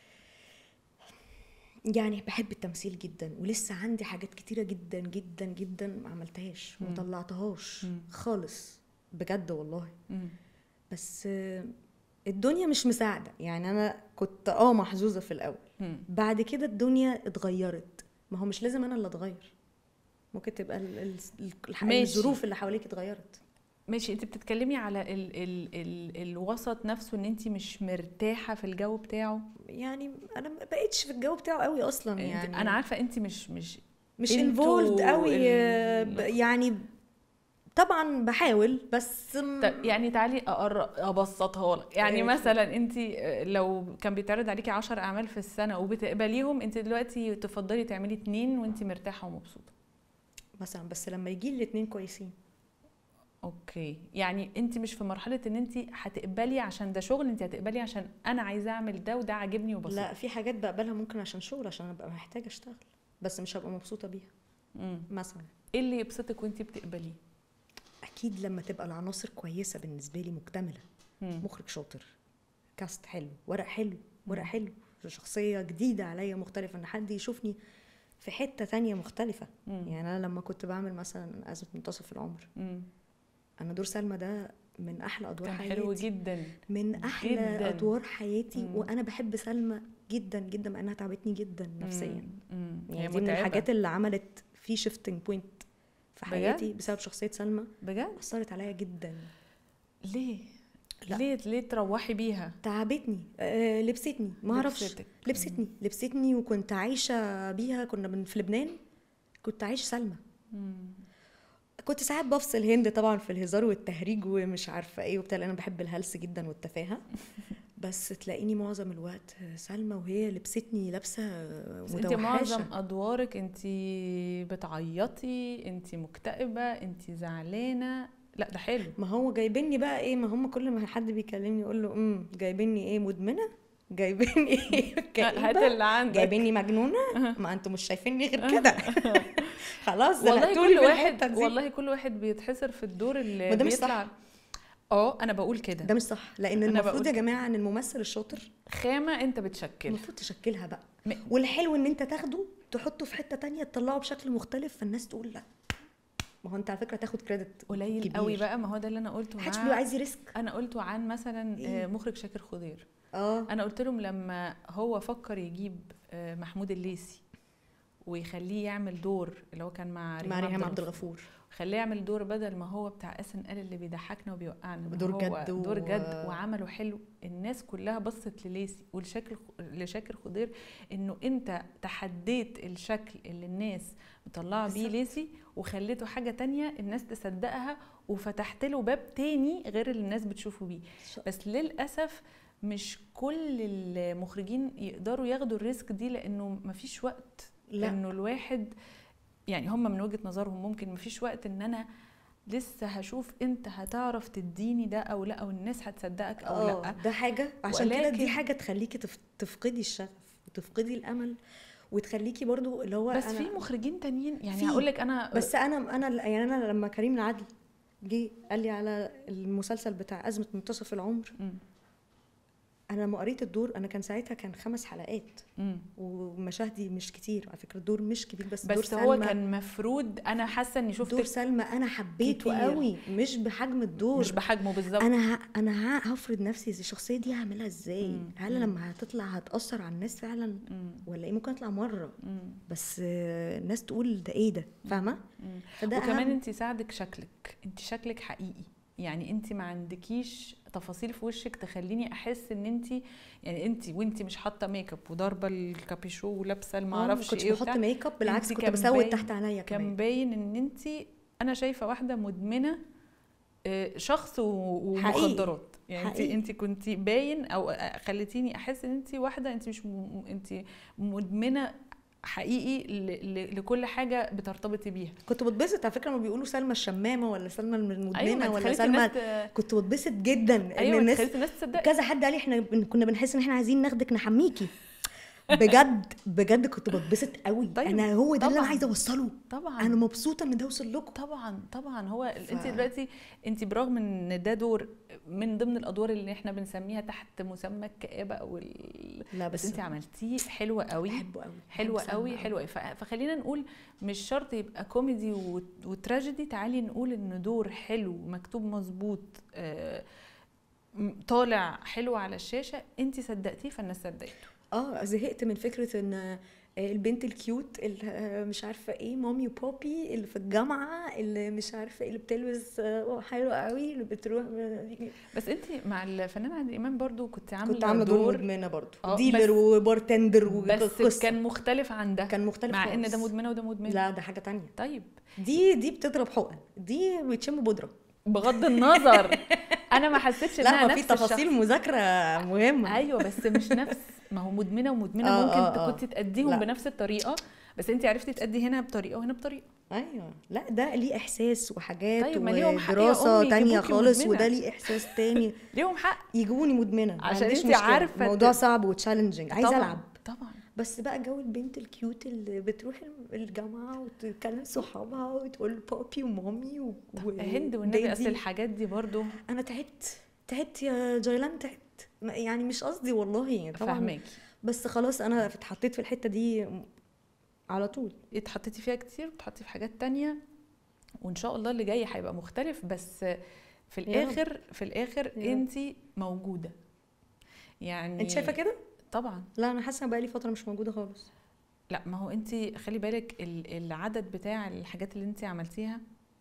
يعني بحب التمثيل جدا ولسه عندي حاجات كتيره جدا جدا جدا ما عملتهاش مم. وما طلعتهاش مم. خالص بجد والله مم. بس آه، الدنيا مش مساعده يعني انا كنت اه محظوظه في الاول مم. بعد كده الدنيا اتغيرت ما هو مش لازم انا اللي اتغير ممكن تبقى ال- ال- الح- ماشي. الظروف اللي حواليك اتغيرت ماشي انت بتتكلمي على ال ال ال الوسط نفسه ان انت مش مرتاحه في الجو بتاعه يعني انا ما بقتش في الجو بتاعه قوي اصلا يعني يعني انا عارفه انت مش مش مش انتوا انفولد قوي آه، ال- ب- يعني طبعا بحاول بس م- طب يعني تعالي أقر- ابسطها لك يعني إيه، مثلا انت لو كان بيتعرض عليكي 10 اعمال في السنه وبتقبليهم انت دلوقتي تفضلي تعملي اتنين وانت مرتاحه ومبسوطه مثلا بس لما يجي لي الاثنين كويسين اوكي يعني انت مش في مرحله ان انت هتقبلي عشان ده شغل انت هتقبلي عشان انا عايزه اعمل ده وده عاجبني وبسيط لا في حاجات بقبلها ممكن عشان شغل عشان ابقى محتاجه اشتغل بس مش هبقى مبسوطه بيها مم. مثلا ايه اللي يبسطك وانت بتقبليه اكيد لما تبقى العناصر كويسه بالنسبه لي مكتمله مم. مخرج شاطر كاست حلو ورق حلو ورق مم. حلو شخصيه جديده عليا مختلفه ان حد يشوفني في حته تانية مختلفه مم. يعني انا لما كنت بعمل مثلا ازمه منتصف العمر مم. انا دور سلمى ده من احلى ادوار كان حياتي حلو جدا من احلى جداً. ادوار حياتي مم. وانا بحب سلمى جدا جدا مع انها تعبتني جدا نفسيا مم. مم. يعني هي دي من متعبة. الحاجات اللي عملت في شيفتنج بوينت في بجد؟ حياتي بسبب شخصيه سلمى بجد اثرت عليا جدا ليه لا. ليه ليه تروحي بيها تعبتني آه لبستني ما اعرفش لبستك. لبستني لبستني وكنت عايشه بيها كنا من في لبنان كنت عايشه سلمى مم. كنت ساعات بفصل هند طبعا في الهزار والتهريج ومش عارفه ايه وبتاع لأن انا بحب الهلس جدا والتفاهه بس تلاقيني معظم الوقت سلمى وهي لبستني لابسه بس انت معظم ادوارك انت بتعيطي انت مكتئبه انت زعلانه لا ده حلو ما هو جايبيني بقى ايه ما هم كل ما حد بيكلمني يقول له امم جايبيني ايه مدمنه جايبين ايه هات كئيبه اللي عندك جايبيني مجنونه ما انتوا مش شايفيني غير كده خلاص والله زنقتوني كل في واحد الحتة دي. والله كل واحد بيتحسر في الدور اللي وده مش بيطلع صح. اه انا بقول كده ده مش صح لان أنا المفروض بقول يا جماعه ان الممثل الشاطر خامه انت بتشكل المفروض تشكلها بقى م- والحلو ان انت تاخده تحطه في حته تانية تطلعه بشكل مختلف فالناس تقول لا ما هو انت على فكره تاخد كريدت قليل كبير. قوي بقى ما هو ده اللي انا قلته محدش مع بيبقى عايز يريسك انا قلته عن مثلا إيه؟ آه، مخرج شاكر خضير اه انا قلت لهم لما هو فكر يجيب آه، محمود الليثي ويخليه يعمل دور اللي هو كان مع ريهام, مع ريهام عبد الغفور. الغفور خليه يعمل دور بدل ما هو بتاع اس ان ال اللي بيضحكنا وبيوقعنا إن دور هو جد و- دور جد وعمله حلو الناس كلها بصت لليسي ولشاكر لشاكر خضير انه انت تحديت الشكل اللي الناس مطلعه بيه بالظبط. ليسي وخليته حاجه تانية الناس تصدقها وفتحت له باب تاني غير اللي الناس بتشوفه بيه بس للاسف مش كل المخرجين يقدروا ياخدوا الريسك دي لانه مفيش وقت لا انه الواحد يعني هم من وجهه نظرهم ممكن مفيش وقت ان انا لسه هشوف انت هتعرف تديني ده او لا او الناس هتصدقك او اه لا ده حاجه عشان كده دي ولكن- حاجه تخليكي تف- تفقدي الشغف وتفقدي الامل وتخليكي برضو اللي هو بس أنا في مخرجين تانيين يعني في. هقول لك انا بس انا انا يعني انا لما كريم العدل جه قال لي على المسلسل بتاع ازمه منتصف العمر مم. انا لما قريت الدور انا كان ساعتها كان خمس حلقات مم. ومشاهدي مش كتير على فكره الدور مش كبير بس, دور بس هو سلمى كان مفروض انا حاسه اني دور شفت سلمى انا حبيته كتير. قوي مش بحجم الدور مش بحجمه بالظبط انا ه... انا ه... هفرض نفسي الشخصيه دي هعملها ازاي مم. هل مم. لما هتطلع هتاثر على الناس فعلا مم. ولا ايه ممكن اطلع مره مم. بس آه، الناس تقول ده ايه ده فاهمه مم. فده وكمان أهم. انت ساعدك شكلك انت شكلك حقيقي يعني انت ما عندكيش تفاصيل في وشك تخليني احس ان انت يعني انت وانت مش حاطه ميك اب وضاربه الكابيشو ولابسه آه، ما معرفش كنتش ايه بحط وبتاع ميك اب بالعكس انت كنت كان بسود باين- تحت عينيا كان كمان باين ان انت انا شايفه واحده مدمنه آه، شخص و- حقيقي. ومخدرات يعني انت حقيقي. انت كنت باين او آه، خليتيني احس ان انت واحده انت مش م- انت مدمنه حقيقي ل- ل- لكل حاجه بترتبطي بيها كنت بتبسط على فكره لما بيقولوا سلمى الشمامه ولا سلمى المدمنه ايوه ما ولا تخليتي سلمى الناس ت- كنت بتبسط جدا ان ايوه ما الناس تخليتي الناس تصدق كذا حد قال لي احنا بن- كنا بنحس ان احنا عايزين ناخدك نحميكي بجد بجد كنت بتبسط قوي طيب، انا هو ده اللي انا طبعاً. عايزه اوصله طبعا انا مبسوطه ان ده وصل لكم طبعا طبعا هو ف- انت دلوقتي انت برغم ان ده دور من ضمن الادوار اللي احنا بنسميها تحت مسمى الكآبه او ال... لا بس بس انت عملتيه حلوه قوي بحبه قوي حلوه بحب قوي سلمى حلوه قوي ف- فخلينا نقول مش شرط يبقى كوميدي وت- وتراجيدي تعالي نقول ان دور حلو مكتوب مظبوط آه، م- طالع حلو على الشاشه انت صدقتيه فالناس صدقته اه زهقت من فكره ان آه، البنت الكيوت اللي آه، مش عارفه ايه مامي وبابي اللي في الجامعه اللي مش عارفه ايه اللي بتلبس آه، حلوه قوي اللي بتروح بس انت مع الفنان عادل امام برضو كنت عامله كنت عامله دور مدمنه برضه آه، ديلر بس- وبارتندر بس وقصه كان مختلف عن ده كان مختلف مع ان ده خالص. مدمنه وده مدمن لا ده حاجه تانية طيب دي دي بتضرب حقن دي بتشم بودره بغض النظر انا ما حسيتش لا انها ما في نفس تفاصيل الشخص. مذاكره مهمه ايوه بس مش نفس ما هو مدمنه ومدمنه آه، ممكن آه، آه. كنت تأديهم لا. بنفس الطريقه بس انت عرفتي تأدي هنا بطريقه وهنا بطريقه ايوه لا ده ليه احساس وحاجات طيب، ما ليهم حق يا ودراسه أمي تانية يجيبوكي خالص مدمنة. وده ليه احساس تاني ليهم حق يجيبوني مدمنه ما عشان عنديش انتي مشكلة. عارفة الموضوع ت- صعب وتشالنجينج عايزه طبعاً، العب طبعا بس بقى جو البنت الكيوت اللي بتروح الجامعه وتكلم صحابها وتقول بابي ومامي و... و- هند والنبي اصل دادي. الحاجات دي برضو انا تعبت تعبت يا جيلان تعبت ما- يعني مش قصدي والله طبعا فاهماكي بس خلاص انا اتحطيت في الحته دي على طول اتحطيتي فيها كتير وتحطي في حاجات تانية وان شاء الله اللي جاي هيبقى مختلف بس في رب. الاخر في الاخر رب. انت موجوده يعني انت شايفه كده طبعا لا انا حاسه بقالي فتره مش موجوده خالص لا ما هو انت خلي بالك ال- العدد بتاع الحاجات اللي انت عملتيها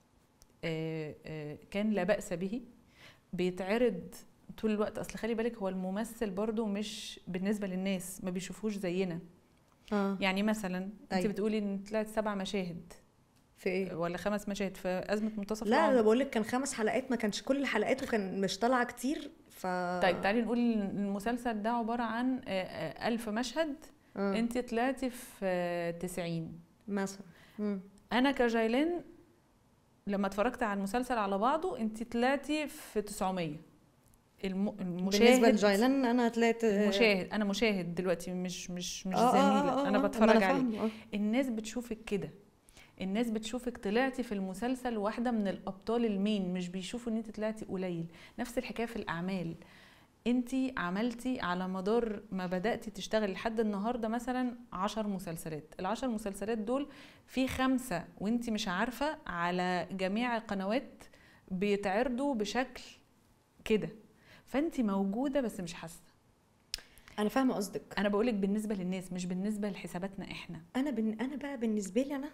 آه، آه، كان لا بأس به بيتعرض طول الوقت اصل خلي بالك هو الممثل برضو مش بالنسبه للناس ما بيشوفوش زينا اه يعني مثلا انت أيوة. بتقولي ان طلعت سبع مشاهد في ايه ولا خمس مشاهد في ازمه منتصف لا العمر انا بقول لك كان خمس حلقات ما كانش كل الحلقات وكان مش طالعه كتير ف طيب تعالي نقول المسلسل ده عباره عن آه، آه، ألف مشهد آه. انت طلعتي في آه، 90 مثلا مم. انا كجايلين لما اتفرجت على المسلسل على بعضه انت طلعتي في 900 الم... بالنسبه المشاهد لجايلان انا طلعت المشاهد انا مشاهد دلوقتي مش مش مش آه، آه، زميله آه، انا آه، بتفرج أنا عليه فاهمة، آه. الناس بتشوفك كده الناس بتشوفك طلعتي في المسلسل واحده من الابطال المين مش بيشوفوا ان انت طلعتي قليل نفس الحكايه في الاعمال انت عملتي على مدار ما بداتي تشتغلي لحد النهارده مثلا عشر مسلسلات العشر مسلسلات دول في خمسه وانت مش عارفه على جميع القنوات بيتعرضوا بشكل كده فانت موجوده بس مش حاسه انا فاهمه قصدك انا بقولك بالنسبه للناس مش بالنسبه لحساباتنا احنا انا بن... انا بقى بالنسبه لي انا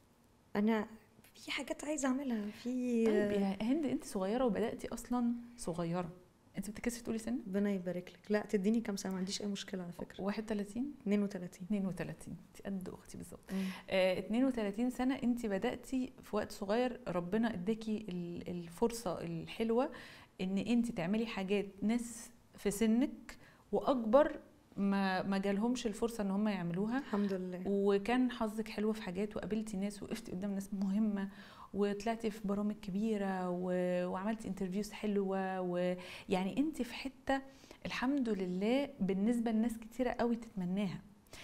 انا في حاجات عايزه اعملها في طيب يا هند انت صغيره وبداتي اصلا صغيره انت بتكسفي تقولي سن ربنا يبارك لك لا تديني كام سنه ما عنديش اي مشكله على فكره 31 32 32 انت قد اختي بالظبط مم. آه 32 سنه انت بداتي في وقت صغير ربنا اداكي ال- الفرصه الحلوه ان انت تعملي حاجات ناس في سنك واكبر ما ما جالهمش الفرصه ان هم يعملوها الحمد لله وكان حظك حلو في حاجات وقابلتي ناس وقفتي قدام ناس مهمه وطلعتي في برامج كبيره و... وعملتي انترفيوز حلوه ويعني انت في حته الحمد لله بالنسبه لناس كتيره قوي تتمناها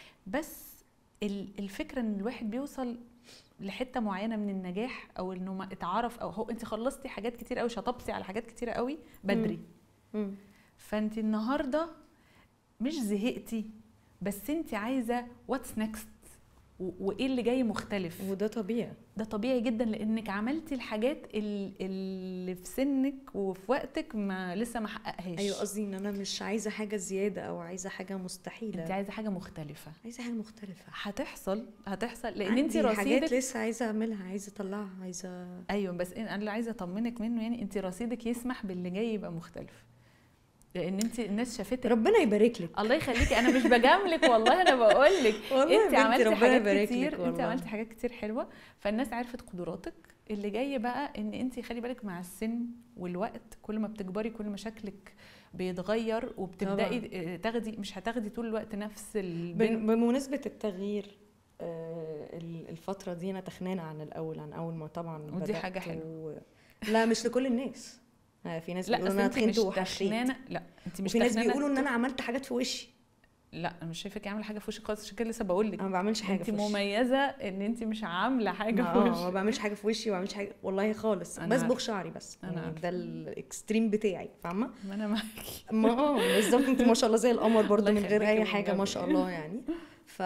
بس ال- الفكره ان الواحد بيوصل لحته معينه من النجاح او انه ما اتعرف او هو انت خلصتي حاجات كتير قوي شطبتي على حاجات كتيره قوي بدري مم. فانت النهارده مش زهقتي بس انت عايزه واتس نيكست وايه اللي جاي مختلف وده طبيعي ده طبيعي جدا لانك عملتي الحاجات ال- اللي في سنك وفي وقتك ما لسه ما حققهاش ايوه قصدي ان انا مش عايزه حاجه زياده او عايزه حاجه انت مستحيله عايزه حاجه مختلفه عايزه حاجه مختلفه هتحصل هتحصل لان انت عندي حاجات رصيدك لسه عايزه اعملها عايزه اطلعها عايزه ايوه بس انا اللي عايزه اطمنك منه يعني انت رصيدك يسمح باللي جاي يبقى مختلف لان انت الناس شافتك ربنا يبارك لك الله يخليكي انا مش بجاملك والله انا بقول لك والله يا انت بنتي عملتي ربنا حاجات يبارك لك كتير انت والله. عملتي حاجات كتير حلوه فالناس عرفت قدراتك اللي جاي بقى ان انت خلي بالك مع السن والوقت كل ما بتكبري كل ما شكلك بيتغير وبتبداي اه، تاخدي مش هتاخدي طول الوقت نفس البنت بن- بمناسبه التغيير آه، ال- الفتره دي انا تخنانه عن الاول عن اول ما طبعا ودي بدأت حاجة حلوة. و... لا مش لكل الناس آه، في ناس لا بيقولوا بس ان انا انت مش تخنت وحشيت تخنانه لا انت مش وفي ناس تخنانة بيقولوا ان انا عملت حاجات في وشي لا انا مش شايفاكي عامله حاجه في وشك خالص عشان كده لسه بقول لك انا ما بعملش حاجه انت في وشي مميزه ان انت مش عامله حاجه ما في اه ما وشك بعملش حاجه في وشي ما بعملش حاجه والله خالص أنا بصبغ عارفة. شعري بس أنا يعني عارفة. ده الاكستريم بتاعي فاهمه ما انا معاكي ما اه بالظبط انت ما شاء الله زي القمر برضو الله من غير يخليكي اي حاجه ما والنبي. شاء الله يعني ف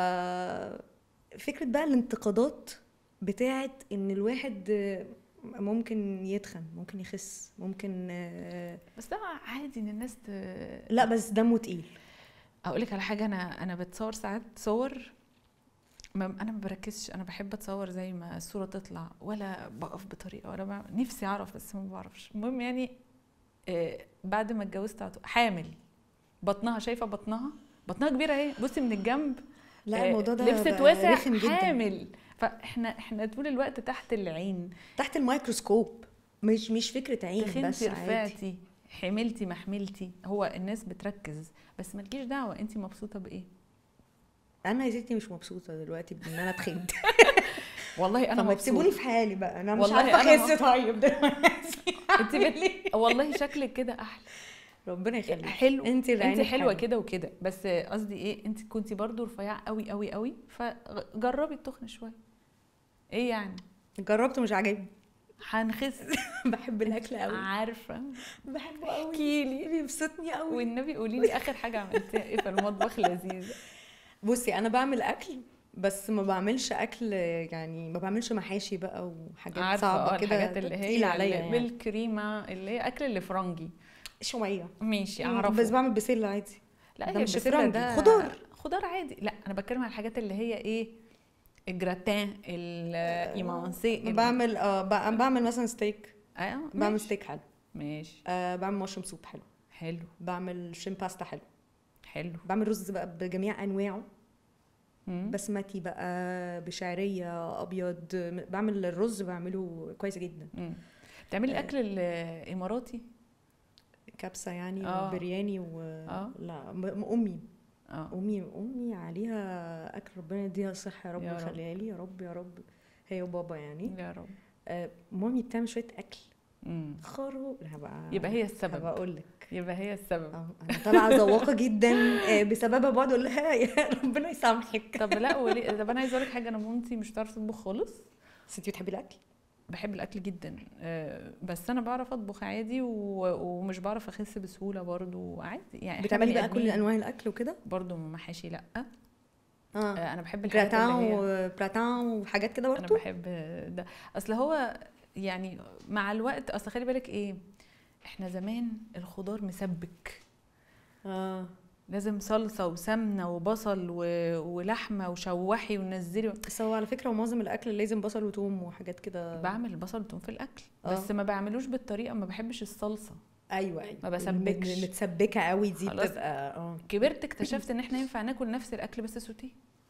فكره بقى الانتقادات بتاعت ان الواحد آه، ممكن يتخن ممكن يخس ممكن آه، بس ده عادي ان الناس ت... لا بس دمه تقيل اقول لك على حاجه انا انا بتصور ساعات صور ما انا ما بركزش انا بحب اتصور زي ما الصوره تطلع ولا بقف بطريقه ولا بعمل نفسي اعرف بس ما بعرفش المهم يعني آه، بعد ما اتجوزت على طول- حامل بطنها شايفه بطنها بطنها كبيره اهي بصي من الجنب لا آه، الموضوع ده لبست بقى واسع رخم جدا حامل فاحنا احنا طول الوقت تحت العين تحت الميكروسكوب مش مش فكره عين بس تخنتي عادي رفعتي حملتي ما حملتي هو الناس بتركز بس مالكيش دعوه انت مبسوطه بايه انا يا ستي مش مبسوطه دلوقتي بان انا تخنت والله انا فما مبسوطه تسيبوني في حالي بقى انا مش والله عارفه أنا اخس طيب دلوقتي انت بت... والله شكلك كده احلى ربنا يخليك حلو انت اللي انت عينك حلوه حلوة. كده وكده بس قصدي ايه انت كنتي برضو رفيعه قوي قوي قوي فجربي التخن شويه ايه يعني جربت مش عاجبني هنخس بحب الاكل قوي عارفه بحبه قوي احكيلي بيبسطني قوي والنبي قولي لي اخر حاجه عملتيها ايه في المطبخ لذيذه بصي انا بعمل اكل بس ما بعملش اكل يعني ما بعملش محاشي بقى وحاجات عارفه اه صعبه كده الحاجات اللي هي تقيلة عليا اللي يعني. بالكريمه اللي هي اكل الفرنجي شويه ماشي بس اعرفه بعمل بسله عادي لا ده هي مش البسله فرنجي، ده خضار. خضار عادي لا انا بتكلم على الحاجات اللي هي ايه الجراتان الايمانسي بعمل اه ب- بعمل مثلا ستيك ايوه بعمل ماشي. ستيك حلو ماشي آه بعمل مشروم سوب حلو حلو بعمل شيم باستا حلو حلو بعمل رز بقى بجميع انواعه مم. بسمتي بقى بشعريه ابيض بعمل الرز بعمله كويس جدا مم. بتعملي آه. الاكل الاماراتي كبسه يعني آه. وبرياني و آه. لا م- امي اه امي امي عليها اكل ربنا يديها الصحه يا رب يا رب. ويخليها لي يا رب يا رب هي وبابا يعني يا رب آه، مامي بتعمل شويه اكل مم. خروب لا بقى يبقى هي السبب بقول لك يبقى هي السبب انا طالعه ذواقه جدا آه، بسببها بقعد اقول لها يا ربنا يسامحك طب لا وليه طب انا عايزه اقول لك حاجه انا مامتي مش بتعرف تطبخ خالص بس انتي بتحبي الاكل بحب الاكل جدا آه، بس انا بعرف اطبخ عادي و- ومش بعرف اخس بسهوله برضو عادي يعني إحنا بتعملي بني بقى كل آدمين. انواع الاكل وكده برضو محاشي لا اه آه، انا بحب الحاجات جراتان اللي هي وبراتان وحاجات كده انا برضه بحب ده اصل هو يعني مع الوقت اصل خلي بالك ايه احنا زمان الخضار مسبك اه لازم صلصه وسمنه وبصل و... ولحمه وشوحي ونزلي بس هو على فكره معظم الاكل لازم بصل وتوم وحاجات كده بعمل بصل وتوم في الاكل آه. بس ما بعملوش بالطريقه ما بحبش الصلصه ايوه ايوه ما بسبكش. الم- المتسبكه قوي دي خلاص. بتبقى اه كبرت اكتشفت ان احنا ينفع ناكل نفس الاكل بس سوتيه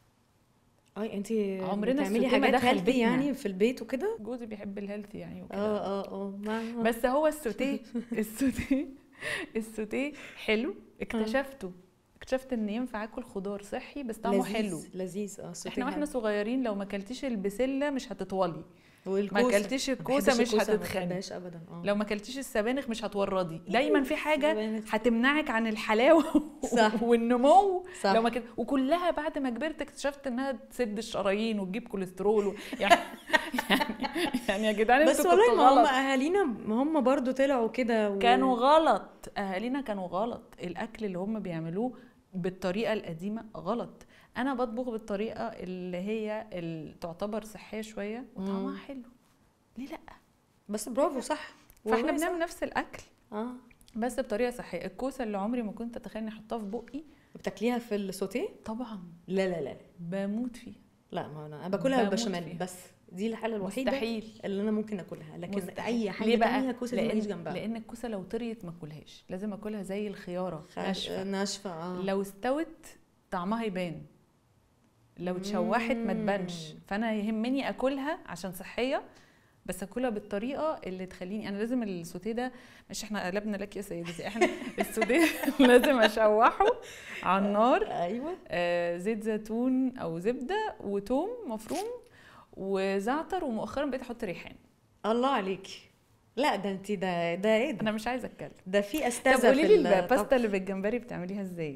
اه انت عمرنا بتعملي السوتيه ما حاجات دخل هيلثي بيتنا. يعني في البيت وكده جوزي بيحب الهيلثي يعني وكده اه اه اه ما- بس هو السوتيه السوتيه السوتيه حلو اكتشفته اكتشفت ان ينفع اكل خضار صحي بس طعمه لذيذ- حلو لذيذ اه السوتيه احنا واحنا حلو. صغيرين لو ما اكلتيش البسله مش هتطولي والكوسة. ما اكلتيش ما الكوسه بحبش مش الكوسة، ما هتتخني بحبهاش ابدا اه لو ما اكلتيش السبانخ مش هتوردي دايما في حاجه سبانخ. هتمنعك عن الحلاوه صح. والنمو صح. لو ما كده وكلها بعد ما كبرت اكتشفت انها تسد الشرايين وتجيب كوليسترول و... يعني يعني يعني يا جدعان بس انتوا والله كنتوا ما هم غلط اهالينا ما هم برضو طلعوا كده و... كانوا غلط اهالينا كانوا غلط الاكل اللي هم بيعملوه بالطريقه القديمه غلط انا بطبخ بالطريقه اللي هي اللي تعتبر صحيه شويه وطعمها مم. حلو ليه لا بس برافو صح فاحنا والله بنعمل نفس الاكل صح. اه بس بطريقه صحيه الكوسه اللي عمري ما كنت اتخيل اني احطها في بقي بتاكليها في السوتيه طبعا لا لا لا بموت فيها لا ما انا أنا باكلها بموت بالبشاميل فيها. بس دي الحاله الوحيده مستحيل اللي انا ممكن اكلها لكن مستحيل. اي حاجه ليه بقى؟ تانية كوسه دي ماليش لان جنبها لان الكوسه لو طريت ما اكلهاش لازم اكلها زي الخياره خ- ناشفه ناشفه اه لو استوت طعمها يبان لو اتشوحت ما تبانش مم. فانا يهمني اكلها عشان صحيه بس اكلها بالطريقه اللي تخليني انا لازم السوتيه ده مش احنا قلبنا لك يا سيدتي احنا السوتيه لازم اشوحه على النار ايوه آه، زيت زيتون او زبده وتوم مفروم وزعتر ومؤخرا بقيت احط ريحان الله عليكي لا ده انت ده ده ايه ده انا مش عايزه اتكلم ده في طب استاذه قولي في لي الطبخ. الباستا اللي بالجمبري بتعمليها ازاي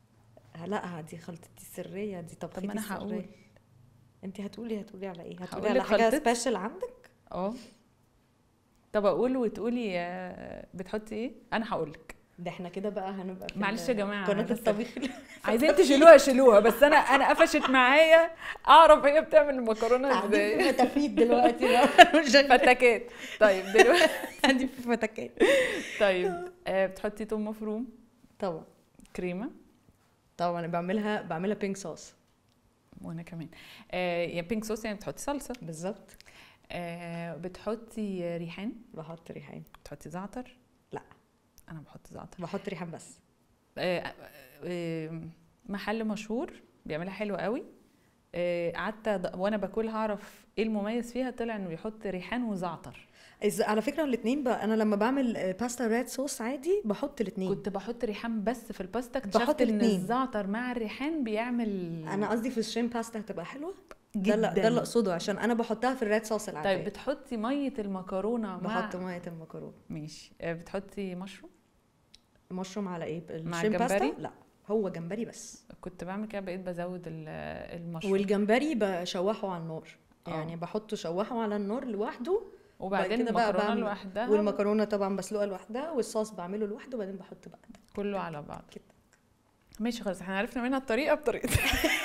لا دي خلطتي السريه دي طب ما أنا هقول. انت هتقولي هتقولي على ايه هتقولي هقول على لك حاجه خلطتي. سبيشال عندك اه طب اقول وتقولي آه، بتحطي ايه انا هقول لك ده احنا كده بقى هنبقى في معلش ال- يا جماعة، قناه بس- الطبيخ عايزين تشيلوها شيلوها بس انا انا قفشت معايا اعرف هي بتعمل المكرونه قاعدين في ازاي فتافيت دلوقتي بقى. مش شغال. فتكات طيب دلوقتي قاعدين في فتكات طيب آه، بتحطي توم مفروم طبعا كريمه طبعا انا بعملها بعملها بينك صوص وانا كمان آه يا بينك صوص يعني بتحطي صلصه بالظبط آه بتحطي ريحان بحط ريحان بتحطي زعتر لا. انا بحط زعتر بحط ريحان بس آه، آه، محل مشهور بيعملها حلو قوي آه، قعدت أد- وانا باكلها اعرف ايه المميز فيها طلع انه بيحط ريحان وزعتر إز- على فكره الاثنين بقى انا لما بعمل آه، باستا ريد صوص عادي بحط الاثنين كنت بحط ريحان بس في الباستا بحط اكتشفت ان الاتنين. الزعتر مع الريحان بيعمل انا قصدي في الشريم باستا هتبقى حلوه ده جدا اللي- ده اللي اقصده عشان انا بحطها في الريد صوص العاديه طيب بتحطي ميه المكرونه مع بحط ميه المكرونه ماشي آه، بتحطي مشروم مشروم على ايه مع الشريم باستا الجمبري؟ لا هو جمبري بس كنت بعمل كده بقيت بزود ال- المشروم والجمبري بشوحه على النار آه. يعني بحطه شوحه على النار لوحده وبعدين كده بقى المكرونه بعمل- لوحدها والمكرونه طبعا بسلقها لوحدها والصوص بعمله لوحده وبعدين بحط بقى ده. كله على بعض كده. ماشي خلاص احنا عرفنا منها الطريقه بطريقتين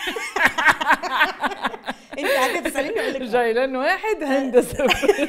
انت قاعده تساليني اقول لك جايلان واحد هندسه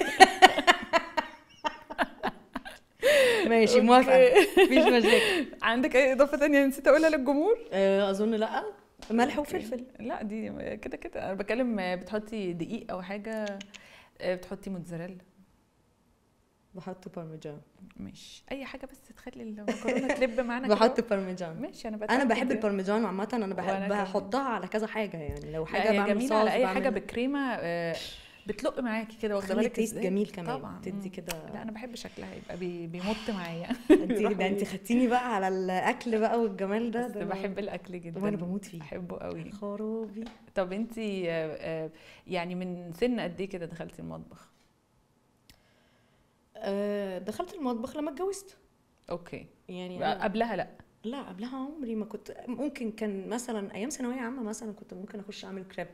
ماشي أوكي. موافقه مفيش مشاكل عندك اي اضافه تانية نسيت اقولها للجمهور آه، اظن لا ملح وفلفل لا دي كده كده انا بتكلم بتحطي دقيق او حاجه بتحطي موتزاريلا بحط بارميجان مش اي حاجه بس تخلي المكرونه تلب معانا بحط كده. بارميجان ماشي انا انا بتأكد بحب يعني. البارميجان عامه انا وأنا بحب كمان. احطها على كذا حاجه يعني لو لا حاجه هي بعمل جميله على صوص اي حاجه بعمل- بالكريمه آه، بتلق معاكي كده واخده تخلي بالك تيست ازاي جميل كمان طبعا تدي مم. كده لا انا بحب شكلها يبقى بي- بيمط معايا انت ده انت خدتيني بقى على الاكل بقى والجمال ده بس ده بحب الاكل جدا وانا بموت فيه بحبه قوي خرابي طب انت يعني من سن قد ايه كده دخلتي المطبخ آه آه، دخلت المطبخ لما اتجوزت اوكي يعني أنا قبلها لا لا قبلها عمري ما كنت ممكن كان مثلا ايام ثانويه عامه مثلا كنت ممكن اخش اعمل كريب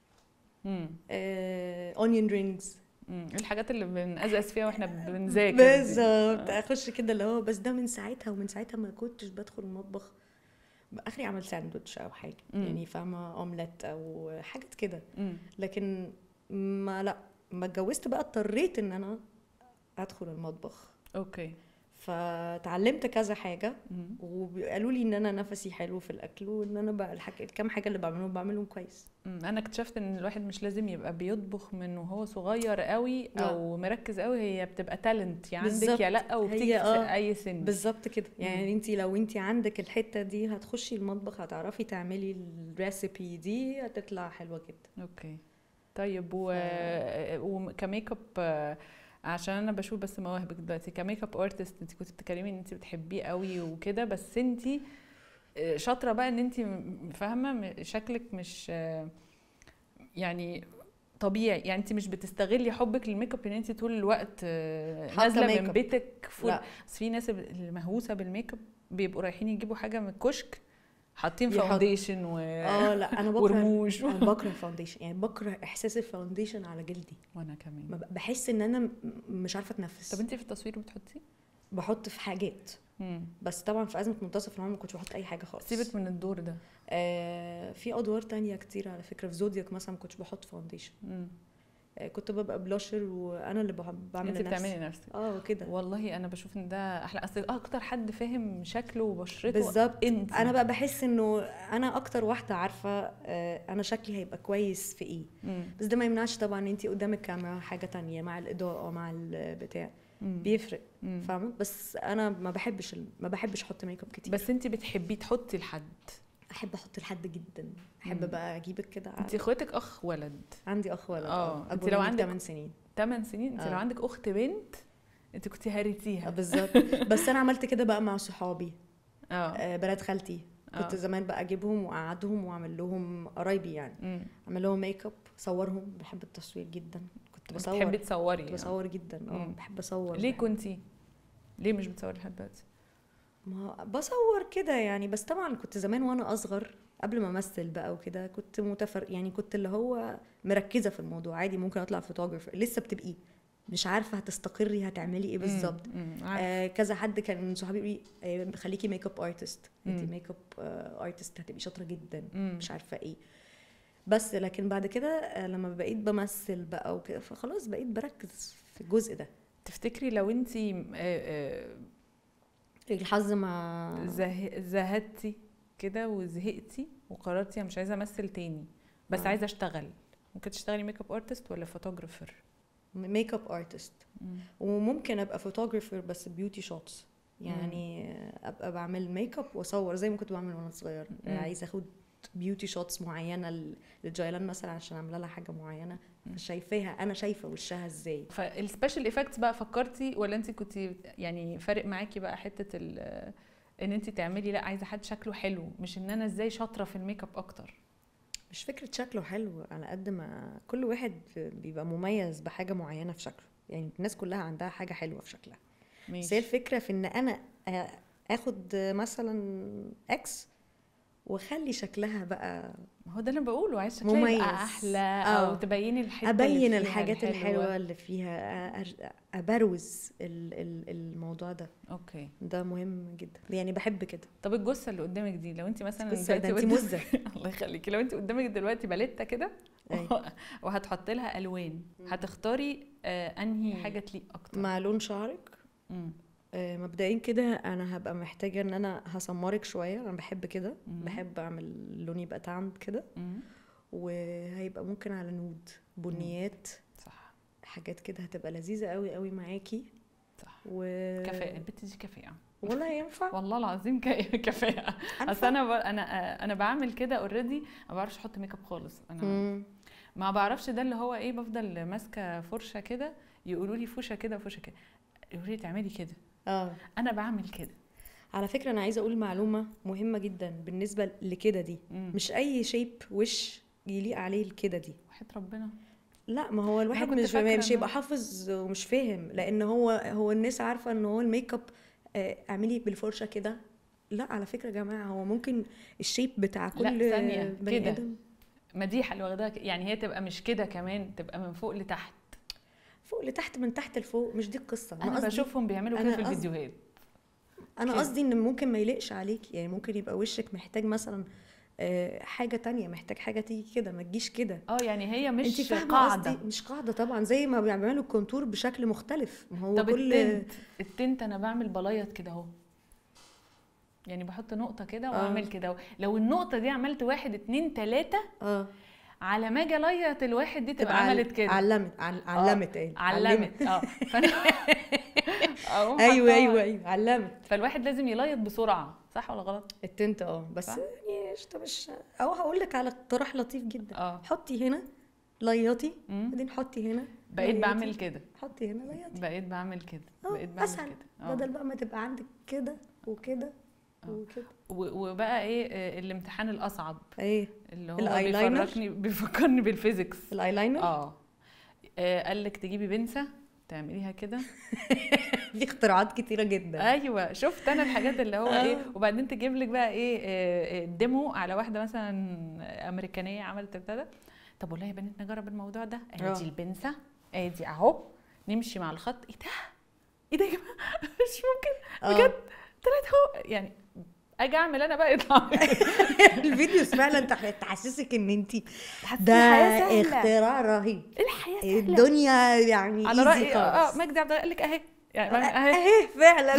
امم اونيون رينجز امم الحاجات اللي بنقزقز فيها واحنا بنذاكر دي. بالظبط آه. اخش كده اللي هو بس ده من ساعتها ومن ساعتها ما كنتش بدخل المطبخ اخري اعمل ساندوتش او حاجه مم. يعني فاهمه اومليت او حاجات كده مم. لكن ما لا ما اتجوزت بقى اضطريت ان انا ادخل المطبخ اوكي فتعلمت كذا حاجه مم. وقالوا لي ان انا نفسي حلو في الاكل وان انا بقى الحاجة الكام حاجه اللي بعملهم بعملهم كويس مم. انا اكتشفت ان الواحد مش لازم يبقى بيطبخ من وهو صغير قوي او مركز قوي هي بتبقى تالنت يا عندك بالظبط. يا لا وبتيجي هي في آه. اي سن بالظبط كده يعني انت لو انت عندك الحته دي هتخشي المطبخ هتعرفي تعملي الريسيبي دي هتطلع حلوه جدا اوكي طيب و... وكميك اب آه، عشان انا بشوف بس مواهبك دلوقتي كميك اب ارتست انت كنت بتتكلمي ان انت بتحبيه قوي وكده بس انت آه، شاطره بقى ان انت م- فاهمه م- شكلك مش آه، يعني طبيعي يعني انت مش بتستغلي حبك للميك اب ان انت طول الوقت آه، حاطة نازله ميك من اب. بيتك فول لا بس في ناس اللي مهووسه بالميك اب بيبقوا رايحين يجيبوا حاجه من الكشك حاطين يحط- فاونديشن و... اه لا انا بكره ورموش انا بكره الفاونديشن يعني بكره احساس الفاونديشن على جلدي وانا كمان ما ب- بحس ان انا م- مش عارفه اتنفس طب انت في التصوير بتحطي بحط في حاجات مم. بس طبعا في ازمه منتصف العمر ما كنتش بحط اي حاجه خالص سيبك من الدور ده آه في ادوار تانية كتير على فكره في زودياك مثلا ما كنتش بحط فاونديشن مم. آه كنت ببقى بلاشر وانا اللي بح- بعمل انت لنفسي بتعملي نفسك اه كده والله انا بشوف ان ده احلى اصل اكتر حد فاهم شكله وبشرته بالظبط انت انا بقى بحس انه انا اكتر واحده عارفه آه، انا شكلي هيبقى كويس في ايه مم. بس ده ما يمنعش طبعا ان انت قدام الكاميرا حاجه تانية مع الاضاءه مع البتاع مم. بيفرق مم. فاهمه بس انا ما بحبش ال- ما بحبش احط ميك اب كتير بس انت بتحبي تحطي لحد احب احط لحد جدا احب مم. بقى اجيبك كده انت اخواتك اخ ولد عندي اخ ولد آه، أنت اكبر لو مني عندك- 8 سنين 8 سنين انت آه. لو عندك اخت بنت انت كنت آه، هريتيها بالظبط بس انا عملت كده بقى مع صحابي اه آه، بنات خالتي كنت آه. زمان بقى اجيبهم واقعدهم واعمل لهم قرايبي يعني مم. اعمل لهم ميك اب اصورهم بحب التصوير جدا كنت بصور بتحبي تصوري كنت يعني. بصور جدا اه مم. بحب اصور ليه بحب- كنتي ليه مش بتصوري لحد دلوقتي ما بصور كده يعني بس طبعا كنت زمان وانا اصغر قبل ما امثل بقى وكده كنت متفر يعني كنت اللي هو مركزه في الموضوع عادي ممكن اطلع فوتوغرافر لسه بتبقي مش عارفه هتستقري هتعملي ايه بالظبط مم. مم. عارفة. آه كذا حد كان من صحابي يقول لي آه خليكي ميك اب ارتست انت مم. ميك اب آه ارتست هتبقي شاطره جدا مم. مش عارفه ايه بس لكن بعد كده آه لما بقيت بمثل بقى وكده فخلاص بقيت بركز في الجزء ده تفتكري لو انت الحظ مع زهدتي كده وزهقتي وقررتي انا مش عايزه امثل تاني بس آه. عايزه اشتغل ممكن تشتغلي ميك اب ارتست ولا فوتوغرافر ميك اب ارتست وممكن ابقى فوتوغرافر بس بيوتي شوتس يعني ابقى بعمل ميك اب واصور زي ما كنت بعمل وانا صغير مم. عايزه اخد بيوتي شوتس معينه ل- لجايلان مثلا عشان اعمل لها حاجه معينه مم. شايفاها انا شايفه وشها ازاي فالسبيشال ايفكتس بقى فكرتي ولا انت كنت يعني فارق معاكي بقى حته ال- ان انت تعملي لا عايزه حد شكله حلو مش ان انا ازاي شاطره في الميك اب اكتر مش فكره شكله حلو على قد ما كل واحد بيبقى مميز بحاجه معينه في شكله يعني الناس كلها عندها حاجه حلوه في شكلها بس هي ماشي الفكره في ان انا آ- اخد مثلا اكس واخلي شكلها بقى ما هو ده اللي انا بقوله عايز شكلها مميز. يبقى احلى او آه. تبيني الحته اللي ابين فيها الحاجات الحلوه اللي فيها أ- ابروز ال- ال- الموضوع ده اوكي ده مهم جدا يعني بحب كده طب الجثه اللي قدامك دي لو انت مثلا بس ده دلوقتي انت قدام- مزه الله يخليكي لو انت قدامك دلوقتي باليتا كده أيوة. وهتحط لها الوان هتختاري آه انهي حاجه تليق اكتر مع لون شعرك مم. آه، مبدئيا كده انا هبقى محتاجه ان انا هسمرك شويه انا بحب كده مم. بحب اعمل لون يبقى تاند كده مم. وهيبقى ممكن على نود بنيات صح حاجات كده هتبقى لذيذه قوي قوي معاكي صح و كفاءه البت دي كفاءه والله ينفع والله العظيم ك- كفاءه اصل أنفع؟ انا ب... انا انا بعمل كده اوريدي ما بعرفش احط ميك اب خالص انا مم. ما بعرفش ده اللي هو ايه بفضل ماسكه فرشه كده يقولوا لي فوشه كده وفوشه كده يقولوا لي تعملي كده اه انا بعمل كده على فكره انا عايزه اقول معلومه مهمه جدا بالنسبه لكده دي مم. مش اي شيب وش يليق عليه الكده دي وحياة ربنا لا ما هو الواحد كنت مش فاكرة مش إنه- هيبقى حافظ ومش فاهم لان هو هو الناس عارفه ان هو الميك اب آه، اعملي بالفرشه كده لا على فكره يا جماعه هو ممكن الشيب بتاع لا، كل ثانية، بني كده. ادم مديحه اللي واخداها ك- يعني هي تبقى مش كده كمان تبقى من فوق لتحت فوق لتحت من تحت لفوق مش دي القصه انا قصدي- بشوفهم بيعملوا كده أنا في قصدي- الفيديوهات انا كده. قصدي ان ممكن ما يليقش عليك يعني ممكن يبقى وشك محتاج مثلا آه، حاجه تانية محتاج حاجه تيجي كده ما تجيش كده اه يعني هي انت مش فاهمه قاعده قصدي مش قاعده طبعا زي ما بيعملوا الكونتور بشكل مختلف ما هو طب كل التنت التنت انا بعمل بلايط كده اهو يعني بحط نقطة كده آه. واعمل كده اهو. لو النقطة دي عملت واحد اتنين تلاتة اه على ما اجي اليط الواحد دي تبقى عل- عملت كده علمت عل- علمت ايه علمت اه فانا أقوم ايوه حاطاها. ايوه ايوه علمت فالواحد لازم يليط بسرعة صح ولا غلط؟ التنت اه بس صح؟ يعني قشطه مش او هقول لك على اقتراح لطيف جدا اه حطي هنا ليطي مم. بعدين حطي هنا بقيت ليطي، بعمل كده حطي هنا ليطي بقيت بعمل كده اه بقيت بعمل اسهل كده اه بدل بقى ما تبقى عندك كده وكده آه. وكده و- وبقى ايه آه، الامتحان الاصعب ايه اللي هو الأيلاينر؟ بيفكرني بيفكرني بالفيزيكس الايلاينر اه آه، قال لك تجيبي بنسة تعمليها كده في اختراعات كتيره جدا ايوه شفت انا الحاجات اللي هو ايه آه. وبعدين تجيب لك بقى ايه آه، آه، ديمو على واحده مثلا امريكانيه عملت ابتدى طب والله يا بنات نجرب الموضوع ده آه. ادي البنسه ادي اهو نمشي مع الخط ايه ده ايه ده يا جماعه مش ممكن آه. بجد طلعت هو يعني اجي اعمل انا بقى يطلع الفيديوز فعلا تح- تحسسك ان انت تحسي ده الحياة سهلة. اختراع رهيب الحياه سهله الدنيا يعني على easy راي اه خالص. مجدي عبد الغني قال لك اهي يعني اهي اهي فعلا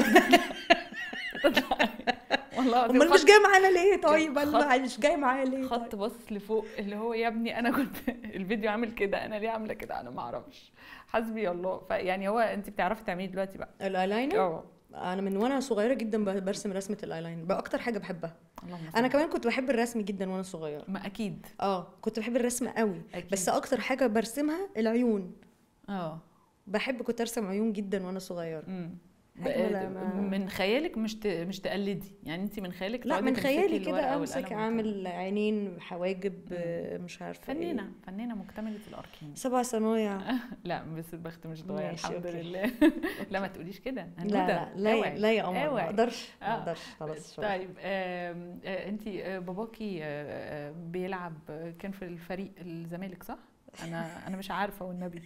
والله العظيم امال خط- مش جاي معانا ليه طيب خط- انا مش جاي معايا ليه خط طيب؟ بص لفوق اللي هو يا ابني انا كنت الفيديو عامل كده انا ليه عامله كده انا ما اعرفش حسبي الله فيعني هو انت بتعرفي تعملي دلوقتي بقى الايلاينر اه انا من وانا صغيره جدا ب- برسم رسمه الايلاينر بقى اكتر حاجه بحبها اللهم انا صل. كمان كنت بحب الرسم جدا وانا صغيره ما اكيد اه كنت بحب الرسم قوي أكيد. بس اكتر حاجه برسمها العيون اه بحب كنت ارسم عيون جدا وانا صغيره امم حاجة لا ما- من خيالك مش ت... مش تقلدي يعني انت من خيالك لا تقعدي من تمسكي خيالي الورقة كده والقلم امسك وت- اعمل عينين حواجب آه، مش عارفه إيه. فنانه فنانه مكتمله الاركان سبع صنايع لا بس البخت مش ضايع ماشي، الحمد أوكي. لله لا ما تقوليش كده لا هنودة. لا لا اوعي. يا- لا يا قمر ما اوعي. اقدرش آه. ما اقدرش خلاص شكراً. طيب انت باباكي آه، آه، بيلعب آه، كان في الفريق الزمالك صح؟ انا انا مش عارفه والنبي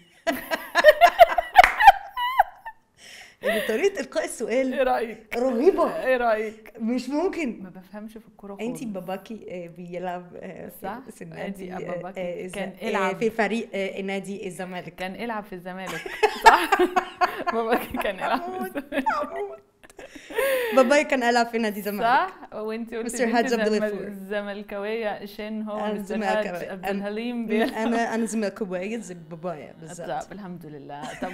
يعني طريقه القاء ايه السؤال رايك؟ رهيبه ايه رايك؟ مش ممكن ما بفهمش في الكوره انتي خالص. باباكي آه، بيلعب آه، في- صح؟ في النادي أنتي آه، باباكي آه، كان إذا- يلعب. آه، في فريق آه، نادي الزمالك كان العب في الزمالك صح؟ باباكي كان يلعب في الزمالك باباي كان العب في نادي الزمالك صح؟ وانت قلتي مستر إن هاج انت عبد زمل- الغفور. زملكاويه عشان هو أنا مستر هاج زملكاوية. عبد أنا- الحليم بيلعب انا انا زملكاويه زي بابايا بالظبط طب الحمد لله طب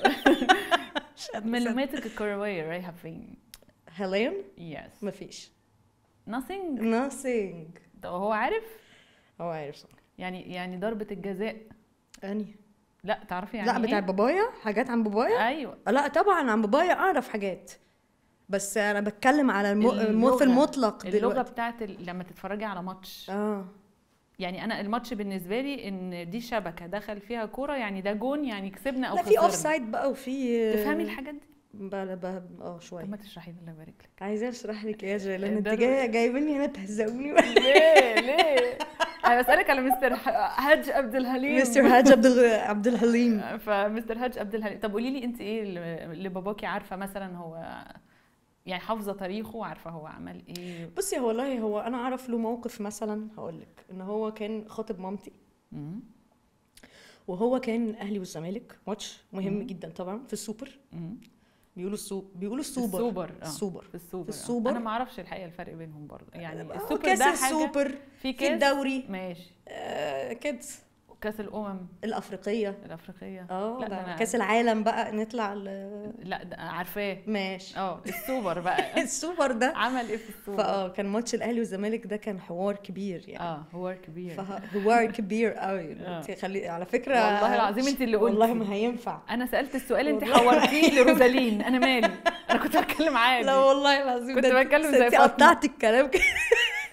معلوماتك الكرويه رايحه فين؟ حاليا يس مفيش nothing nothing طب هو عارف هو عارف صح يعني يعني ضربة الجزاء اني لا تعرفي يعني لا بتاع إيه؟ بابايا حاجات عن بابايا ايوه لا طبعا عن بابايا اعرف حاجات بس انا بتكلم على الم... المو... في اللغة. المطلق اللغه دلوقتي بتاعت ال... لما تتفرجي على ماتش اه يعني انا الماتش بالنسبه لي ان دي شبكه دخل فيها كوره يعني ده جون يعني كسبنا او لا في خسرنا اوف سايد بقى وفي تفهمي الحاجات دي ب... ب... اه طب شويه ما تشرحي لي الله يبارك لك عايزه اشرح لك يا جيلان انت ده- جايه جايبيني هنا تهزقوني ولا ليه ليه انا بسالك على مستر ح- هاج عبد الحليم مستر هاج عبد الغ... عبد الحليم فمستر هاج عبد الحليم طب قولي لي انت ايه اللي اللي باباكي عارفه مثلا هو يعني حافظه تاريخه وعارفه هو عمل ايه بصي هو والله هو انا اعرف له موقف مثلا هقول لك ان هو كان خاطب مامتي مم. وهو كان الاهلي والزمالك ماتش مهم مم. جدا طبعا في السوبر مم. بيقولوا السوبر بيقولوا السوبر السوبر اه السوبر في السوبر, في آه. السوبر. انا ما اعرفش الحقيقه الفرق بينهم برضه يعني هو السوبر كاس ده حاجه السوبر في في كاس الدوري ماشي آه كده كاس الامم الافريقيه الافريقيه اه لا، ده ده أنا- كاس العالم بقى نطلع ل- لا ده عارفاه ماشي اه السوبر بقى السوبر ده عمل ايه في السوبر فاه كان ماتش الاهلي والزمالك ده كان حوار كبير يعني اه هو كبير فحوار كبير قوي آه. انت خلي على فكره والله العظيم انت اللي قلتي والله ما هينفع انا سالت السؤال انت والله. حورتيه لروزالين انا مالي انا كنت بتكلم عادي لا والله العظيم كنت ده بتكلم زي انت فاطمة. قطعت الكلام كده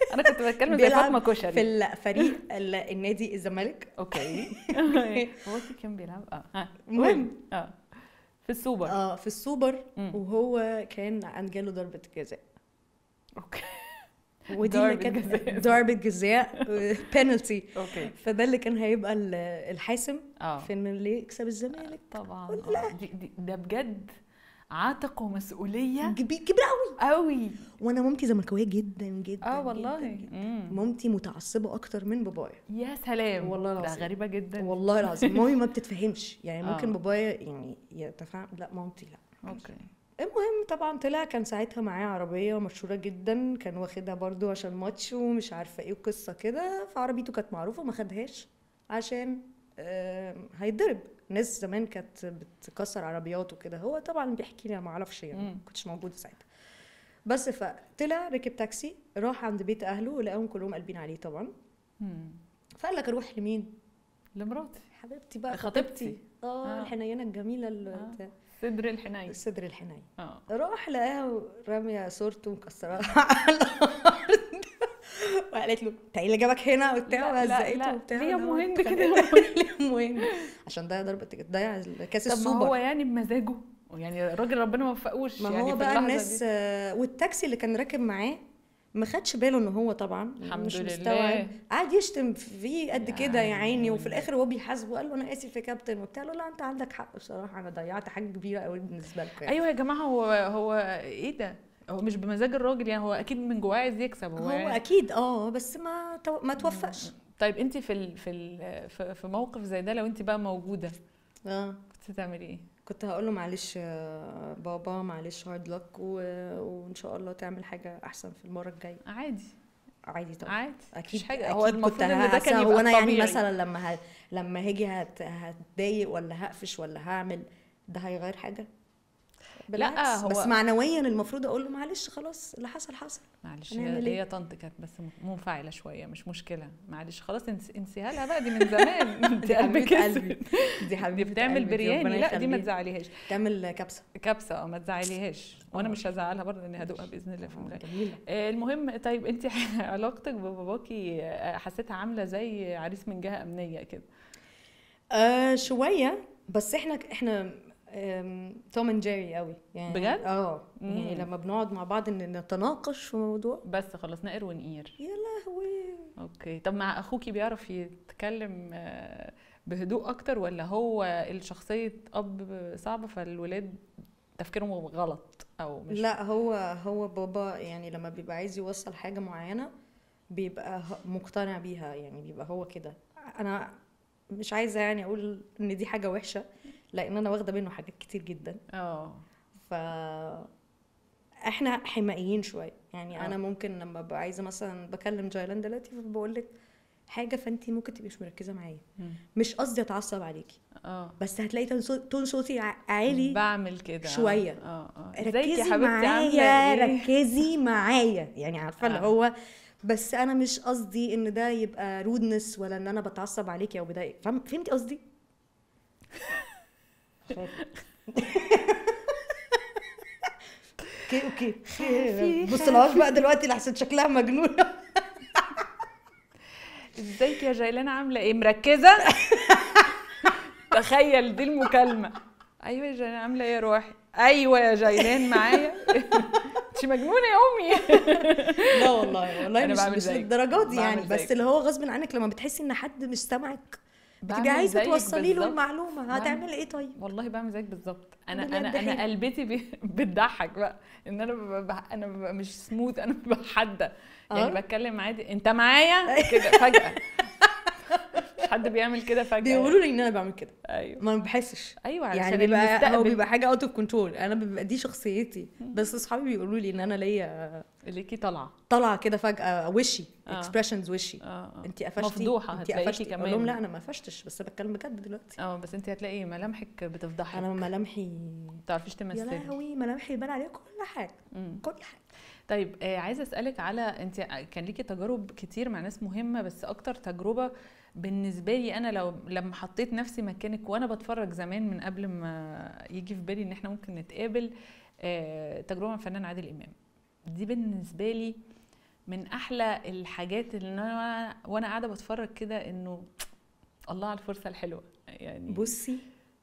انا كنت بتكلم زي بيلعب فاطمه كشري في الفريق ال- النادي الزمالك اوكي هو في كان بيلعب اه ها المهم اه في السوبر اه في السوبر مم. وهو كان عن جاله ضربة جزاء اوكي ودي اللي ضربة كانت جزاء. ضربة جزاء بينالتي اوكي فده اللي كان هيبقى ال- الحاسم اه في ان اللي يكسب الزمالك طبعا ولا آه. دي دي ده بجد عاتق ومسؤوليه كبير كبير قوي قوي وانا مامتي زملكاويه جدا جدا اه والله جداً جداً. مم. مامتي متعصبه اكتر من بابايا يا سلام والله ده العظيم. غريبه جدا والله العظيم مامي ما بتتفهمش يعني ممكن آه. بابايا يعني يتفهم لا مامتي لا اوكي المهم طبعا طلع كان ساعتها معاه عربية مشهورة جدا كان واخدها برضو عشان ماتش ومش عارفة ايه وقصة كده فعربيته كانت معروفة ما خدهاش عشان آم، هيتضرب ناس زمان كانت بتكسر عربيات وكده هو طبعا بيحكي لي أنا ما اعرفش يعني مم. ما كنتش موجودة ساعتها بس فطلع ركب تاكسي راح عند بيت اهله ولقاهم كلهم قلبين عليه طبعا مم. فقال لك اروح لمين لمراتي حبيبتي بقى خطيبتي. خطيبتي اه آه. الحنينه الجميله اللي آه. بتاع- صدر الحنين الصدر الحنين اه راح لقاها رامية صورته مكسراها على الارض وقالت له انت ايه اللي جابك هنا وبتاع لا، لا، وهزقته لا. وبتاع ليه يا اللي هو أم هند اتخانقت. كده؟ ليه يا أم هند عشان ضيع ضربة ضيع كاس طب ما هو السوبر يعني بمزاجه يعني الراجل ربنا ما وفقوش ما يعني هو في بقى اللحظة الناس دي. آه، والتاكسي اللي كان راكب معاه ما خدش باله ان هو طبعا الحمد مش لله. مستوعب قعد يشتم فيه قد يا كده يا عيني. عيني وفي الاخر هو بيحاسبه قال له انا اسف يا كابتن وبتاع له لا انت عندك حق بصراحه انا ضيعت حاجه كبيره قوي بالنسبه لكم يعني. ايوه يا جماعه هو هو ايه ده هو مش بمزاج الراجل يعني هو اكيد من جواه عايز يكسب هو, هو يعني اكيد اه بس ما تو... ما توفقش طيب انت في ال في ال في- في موقف زي ده لو انت بقى موجوده اه كنت تعملي ايه كنت هقول له معلش يا بابا معلش هارد لك و... وان شاء الله تعمل حاجه احسن في المره الجايه عادي عادي طبعا عادي اكيد مفيش حاجه أكيد هو المفروض كنت ان ده هحس- كان هو يبقى انا يعني الطبيعي. مثلا لما ه... لما هاجي هت... هتضايق ولا هقفش ولا هعمل ده هيغير حاجه بالعكس هو- بس معنويا المفروض اقول له معلش خلاص اللي حصل حصل معلش هنعمل هي, إيه؟ هي طنط كانت بس منفعله شويه مش مشكله معلش خلاص انس- انسيها لها بقى دي من زمان انت دي قلبك حبيبه اسود قلبي دي دي حبيبه بتعمل قلبي، برياني ربنا لا دي ما يخليها. تزعليهاش تعمل كبسه كبسه اه ما تزعليهاش وانا آه. مش هزعلها برضه اني هدوقها باذن الله في آه، المرايه جميله آه، المهم طيب انت علاقتك بباباكي آه، حسيتها عامله زي عريس من جهه امنيه كده آه شويه بس احنا احنا توم اند جيري قوي يعني بجد؟ اه يعني مم. لما بنقعد مع بعض ان نتناقش في موضوع بس خلاص نقر ونقير يا لهوي اوكي طب مع اخوكي بيعرف يتكلم آه، بهدوء اكتر ولا هو الشخصيه اب صعبه فالولاد تفكيرهم غلط او مش لا هو هو بابا يعني لما بيبقى عايز يوصل حاجة معينة بيبقى ه- مقتنع بيها يعني بيبقى هو كده انا مش عايزة يعني اقول ان دي حاجة وحشة لان انا واخدة منه حاجات كتير جدا اه ف احنا حمائيين شوية يعني آه. انا ممكن لما ببقى عايزة مثلا بكلم جايلاند دلوقتي فبقول لك حاجة فانتي ممكن تبقي مش مركزة معايا مم. مش قصدي اتعصب عليكي اه بس هتلاقي تون صو- تون صوتي ع- عالي بعمل كده آه، شوية. اه اه ازيك ركزي يا حبيبتي معايا عامله ايه ركزي معايا يعني عارفه اللي آه. هو بس انا مش قصدي ان ده يبقى رودنس ولا ان انا بتعصب عليكي او بضايق فهم فهمتي قصدي اوكي اوكي خافي، بص لهاش بقى دلوقتي لحسن شكلها مجنونه ازيك يا جيلان عامله ايه مركزه تخيل دي المكالمه ايوه يا جيلان عامله ايه يا روحي ايوه يا جيلان معايا انت مجنونه يا امي لا والله والله أنا مش, بعمل مش زيك. للدرجات دي يعني بعمل بس زيك. اللي هو غصب عنك لما بتحسي ان حد مش سامعك بتبقي بعمل عايزه زيك توصلي له بالظبط. المعلومه بعمل- هتعملي ايه طيب والله بعمل زيك بالظبط انا بجد انا حلو. انا قلبتي بي- بتضحك بقى ان انا ببقى انا ببقى مش سموث انا ببقى حاده يعني آه. بتكلم عادي انت معايا كده فجاه مش حد بيعمل كده فجاه بيقولوا لي ان انا بعمل كده ايوه ما بحسش ايوه علشان يعني بيبقى هو المستقبل بيبقى حاجه اوت اوف كنترول انا بيبقى دي شخصيتي بس اصحابي بيقولوا لي ان انا ليا ليكي طالعه طالعه كده فجاه وشي آه. اكسبريشنز وشي اه اه انت قفشتي مفضوحه انت هتلاقيكي قفشتي اقول كمان لهم لا انا ما قفشتش بس انا بتكلم بجد دلوقتي اه بس انت هتلاقي ملامحك بتفضحك انا ملامحي ما بتعرفيش يا تمثلي لهوي ملامحي يبان عليها كل حاجه مم. كل حاجه طيب آه عايزه اسالك على انت كان ليكي تجارب كتير مع ناس مهمه بس اكتر تجربه بالنسبه لي انا لو لما حطيت نفسي مكانك وانا بتفرج زمان من قبل ما يجي في بالي ان احنا ممكن نتقابل آه تجربه مع الفنان عادل امام دي بالنسبه لي من احلى الحاجات اللي انا وانا قاعده بتفرج كده انه الله على الفرصه الحلوه يعني بصي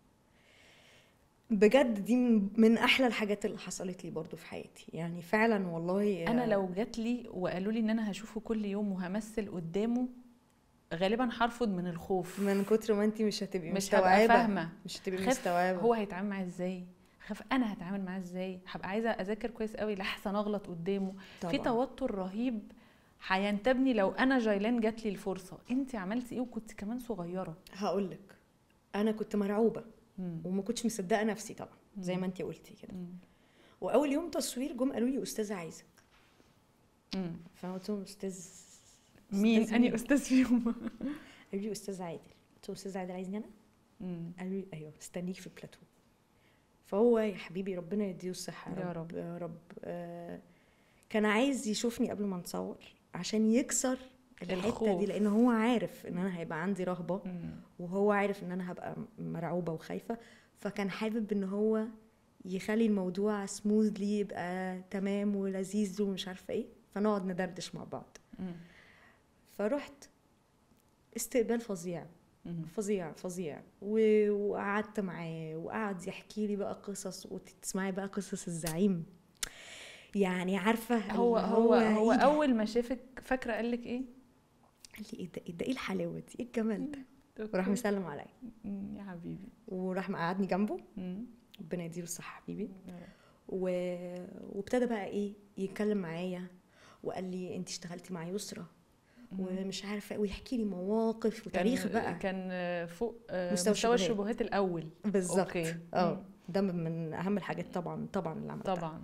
بجد دي من, من احلى الحاجات اللي حصلت لي برضو في حياتي يعني فعلا والله انا لو جات لي وقالوا لي ان انا هشوفه كل يوم وهمثل قدامه غالبا هرفض من الخوف من كتر ما انت مش هتبقي مش هبقى مستوعبه فاهمه مش هتبقي خاف مستوعبه هو هيتعامل معايا ازاي خاف انا هتعامل معاه ازاي هبقى عايزه اذاكر كويس قوي لحسن اغلط قدامه طبعا. في توتر رهيب هينتابني لو انا جايلان جات لي الفرصه انت عملتي ايه وكنت كمان صغيره هقول لك انا كنت مرعوبه مم. وما كنتش مصدقه نفسي طبعا زي مم. ما انت قلتي كده مم. واول يوم تصوير جم قالوا لي استاذه عايزه مم. فانا قلت لهم استاذ مين أستاذ اني استاذ فيهم قالوا لي استاذ عادل قلت له استاذ عادل عايزني انا مم. قالوا لي ايوه استنيك في البلاتو فهو يا حبيبي ربنا يديه الصحه يا رب يا رب آه كان عايز يشوفني قبل ما نصور عشان يكسر الحته الخوف. دي لان هو عارف ان انا هيبقى عندي رهبه مم. وهو عارف ان انا هبقى مرعوبه وخايفه فكان حابب ان هو يخلي الموضوع سموذلي يبقى تمام ولذيذ ومش عارفه ايه فنقعد ندردش مع بعض مم. فرحت استقبال فظيع مم. فظيع فظيع و- وقعدت معاه وقعد يحكي لي بقى قصص وتسمعي بقى قصص الزعيم يعني عارفه هو اللي هو هو إيه ده؟ اول ما شافك فاكره قال لك ايه قال لي ايه ده ايه ده ايه الحلاوه دي ايه الجمال ده وراح أوكي. مسلم عليا مم. يا حبيبي وراح مقعدني جنبه مم. ربنا يديله الصحه حبيبي يا رب. و... وابتدى بقى ايه يتكلم معايا وقال لي انت اشتغلتي مع يسرا مم. ومش عارفه ويحكي لي مواقف وتاريخ كان بقى كان فوق مستوى مستوى, مستوى الشبهات. الشبهات الاول بالظبط أوكي. اه مم. ده من- من اهم الحاجات طبعا طبعا اللي عملتها طبعا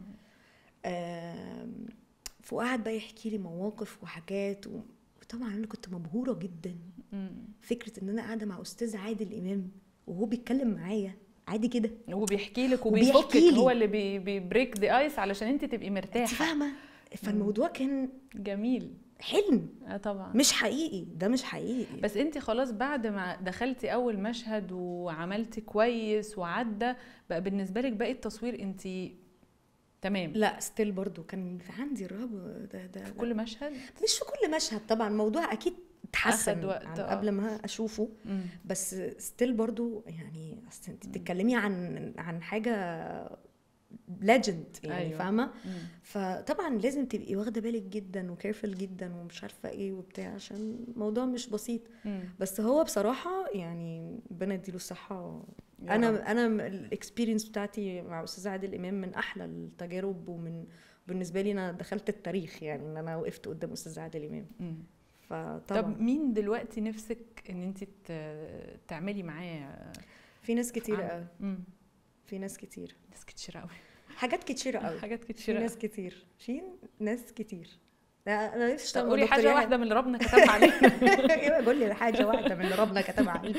آم، فقعد بقى يحكي لي مواقف وحاجات و... وطبعا انا كنت مبهوره جدا مم. فكره ان انا قاعده مع استاذ عادل امام وهو بيتكلم معايا عادي كده وبيحكي لك وبيحكي وبيفكك لي. هو اللي بي بيبريك ذا ايس علشان انت تبقي انت مرتاحه فاهمه فالموضوع كان جميل حلم اه طبعا مش حقيقي ده مش حقيقي بس انت خلاص بعد ما دخلتي اول مشهد وعملتي كويس وعدى بقى بالنسبه لك باقي التصوير انت تمام لا ستيل برضو كان في عندي الرهبه ده ده في كل مشهد مش في كل مشهد طبعا الموضوع اكيد اتحسن أخد وقت، عن آه. قبل ما اشوفه مم. بس ستيل برضو يعني اصل انت بتتكلمي عن عن حاجه ليجند يعني أيوة. أيوة. فاهمه مم. فطبعا لازم تبقي واخده بالك جدا وكيرفل جدا ومش عارفه ايه وبتاع عشان الموضوع مش بسيط مم. بس هو بصراحه يعني ربنا يديله الصحه يا رب. انا انا الاكسبيرينس بتاعتي مع استاذ عادل امام من احلى التجارب ومن بالنسبه لي انا دخلت التاريخ يعني ان انا وقفت قدام استاذ عادل امام مم. فطبعا طب مين دلوقتي نفسك ان انت ت- تعملي معاه في ناس كتير عمل؟ قوي مم. في ناس كتير ناس كتير قوي حاجات كتير قوي حاجات في كتير ناس كتير في ناس كتير لا انا نفسي طب اشتغل مع قولي دكتور حاجه يحيى. واحده من اللي ربنا كتبها علينا ايوه قول لي حاجه واحده من اللي ربنا كتبها عليك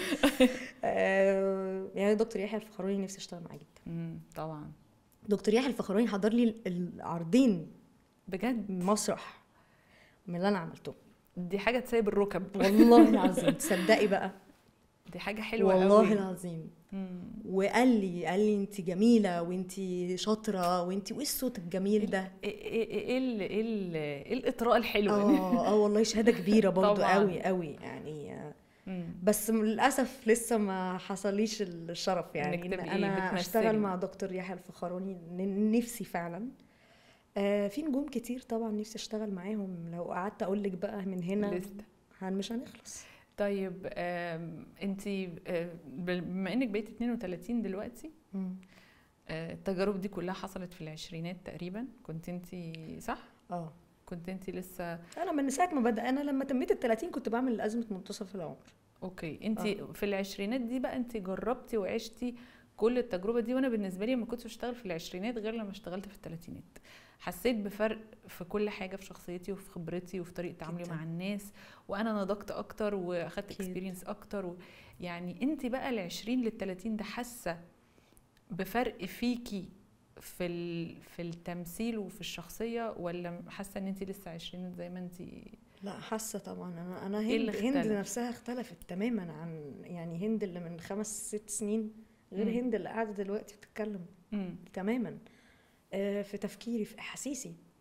آه، يعني دكتور يحيى الفخراني نفسي اشتغل معاه جدا مم. طبعا دكتور يحيى الفخراني حضر لي العرضين بجد مسرح من اللي انا عملته دي حاجه تسيب الركب والله العظيم تصدقي بقى دي حاجه حلوه والله قوي العظيم مم. وقال لي قال لي انت جميله وانت شاطره وانت وايه الصوت الجميل ده ايه ايه ايه ال- ايه ال- ايه الاطراء الحلوه دي اه اه والله شهاده كبيره برضو طبعاً. قوي قوي يعني آه، مم. بس للاسف لسه ما حصليش الشرف يعني إنك ان تبقي انا بتمثلي. اشتغل مع دكتور يحيى الفخراني ن- نفسي فعلا آه في نجوم كتير طبعا نفسي اشتغل معاهم لو قعدت اقول لك بقى من هنا لسه هن مش هنخلص طيب انت بما انك بقيتي 32 دلوقتي مم. آه، التجارب دي كلها حصلت في العشرينات تقريبا كنت انت صح اه كنت انت لسه انا من ساعه ما بدا انا لما تميت ال 30 كنت بعمل ازمه منتصف العمر اوكي انت آه. في العشرينات دي بقى انت جربتي وعشتي كل التجربه دي وانا بالنسبه لي ما كنتش بشتغل في العشرينات غير لما اشتغلت في الثلاثينات حسيت بفرق في كل حاجه في شخصيتي وفي خبرتي وفي طريقه تعاملي جداً. مع الناس وانا نضجت اكتر واخدت أكيد. اكسبيرينس اكتر و... يعني انت بقى ال20 لل30 ده حاسه بفرق فيكي في ال... في التمثيل وفي الشخصيه ولا حاسه ان انت لسه 20 زي ما انت لا حاسه طبعا انا انا إيه اللي هند هند اختلف؟ نفسها اختلفت تماما عن يعني هند اللي من خمس ست سنين غير مم. هند اللي قاعده دلوقتي بتتكلم امم تماما آه، في تفكيري في احاسيسي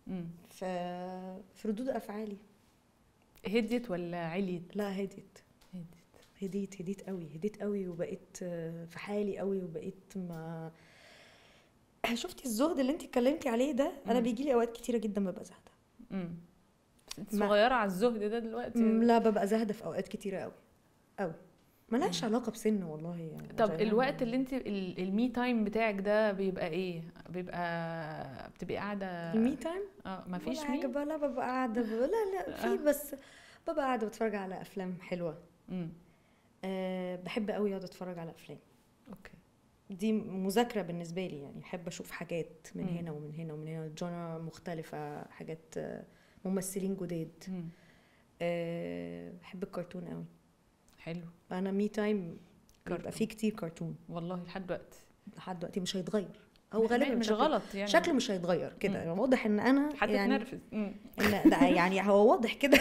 مم. ف في ردود افعالي هديت ولا عليت لا هديت هديت هديت هديت قوي هديت قوي وبقيت آه، في حالي قوي وبقيت ما شفتي الزهد اللي انت اتكلمتي عليه ده انا مم. بيجي لي اوقات كتيره جدا ببقى زهده مم. بس انت ما- صغيره على الزهد ده دلوقتي مم، لا ببقى زهده في اوقات كتيره قوي قوي ملهاش علاقه بسن والله يعني طب عشان الوقت أنا- اللي انت ال- المي تايم بتاعك ده بيبقى ايه بيبقى بتبقي قاعده المي تايم اه ما فيش ولا حاجه مي بقى لا ببقى قاعده ب- لا لا آه. في بس ببقى قاعده بتفرج على افلام حلوه مم. أه بحب قوي اقعد اتفرج على افلام اوكي دي مذاكره بالنسبه لي يعني بحب اشوف حاجات من مم. هنا ومن هنا ومن هنا جونر مختلفه حاجات آه، ممثلين جداد مم. أه بحب الكرتون قوي حلو انا مي تايم كرتون. بيبقى فيه كتير كرتون والله لحد دلوقتي لحد دلوقتي مش هيتغير هو غالبا مش شكله- غلط يعني شكله مش هيتغير كده يعني واضح ان انا حتى يعني تنرفز مم. إن ده يعني هو واضح كده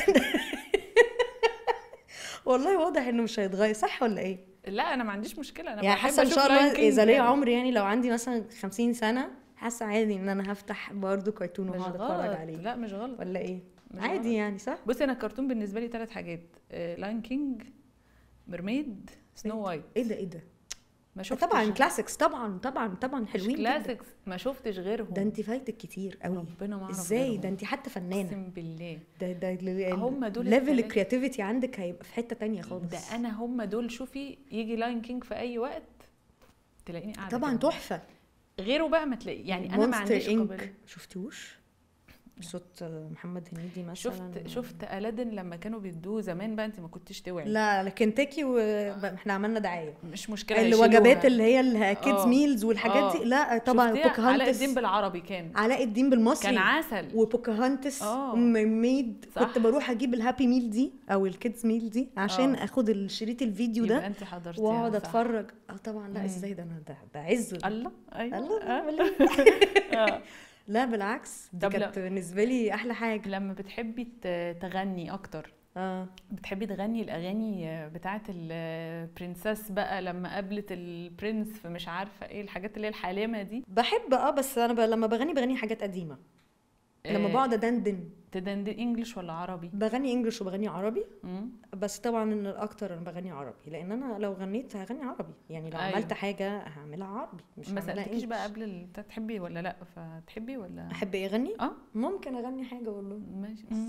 والله واضح انه مش هيتغير صح ولا ايه؟ لا انا ما عنديش مشكله انا يعني بحب حاسه ان أشوف شاء Lion الله King اذا ليا يعني. عمر يعني لو عندي مثلا 50 سنه حاسه عادي ان انا هفتح برضه كرتون مش وهقعد اتفرج غلط عليه لا مش غلط ولا ايه؟ مش عادي غلط. يعني صح؟ بصي انا الكرتون بالنسبه لي ثلاث حاجات لاين كينج ميرميد سنو وايت ايه ده ايه ده؟ ما شفتش طبعا كلاسيكس طبعا طبعا طبعا مش حلوين جدا كلاسيكس ما شفتش غيرهم ده انت فايتك كتير قوي ربنا ما اعرف ازاي غيرهم. ده انت حتى فنانه اقسم بالله ده ده هم دول ليفل التلاتة. الكرياتيفيتي عندك هيبقى في حته تانية خالص ده انا هم دول شوفي يجي لاين كينج في اي وقت تلاقيني قاعده طبعا كده. تحفه غيره بقى ما تلاقي يعني انا ما Monster عنديش Inc. قابليه شفتوش صوت محمد هنيدي مثلا شفت شفت الادن لما كانوا بيدوه زمان بقى انت ما كنتش توعي لا كنتاكي واحنا عملنا دعايه مش مشكله الوجبات يشيلوها. اللي هي الكيدز آه. ميلز والحاجات دي آه. لا طبعا شفتيها؟ علاء بوكاهانتس الدين بالعربي كان علاء الدين بالمصري كان عسل وبوكاهانتس آه. وميرميد صح. كنت بروح اجيب الهابي ميل دي او الكيدز ميل دي عشان آه. اخد الشريط الفيديو يبقى ده انت حضرتيها واقعد صح. اتفرج اه طبعا لا مم. ازاي ده انا ده, ده عز الله ايوه الله آه. بالله. آه. لا بالعكس دي طب لا. كانت بالنسبه لي احلى حاجه لما بتحبي ت- تغني اكتر اه بتحبي تغني الاغاني بتاعه البرنسس بقى لما قابلت البرنس فمش عارفه ايه الحاجات اللي هي الحالمه دي بحب اه بس انا ب... لما بغني بغني حاجات قديمه لما آه، بقعد ادندن تدندن انجلش ولا عربي بغني انجلش وبغني عربي مم. بس طبعا ان الاكتر انا بغني عربي لان انا لو غنيت هغني عربي يعني لو أيوة. عملت حاجه هعملها عربي مش ما هعملها سالتكيش بقى إنجليش. قبل ال- بتاع تحبي ولا لا فتحبي ولا احب ايه اغني اه ممكن اغني حاجه والله ماشي بس-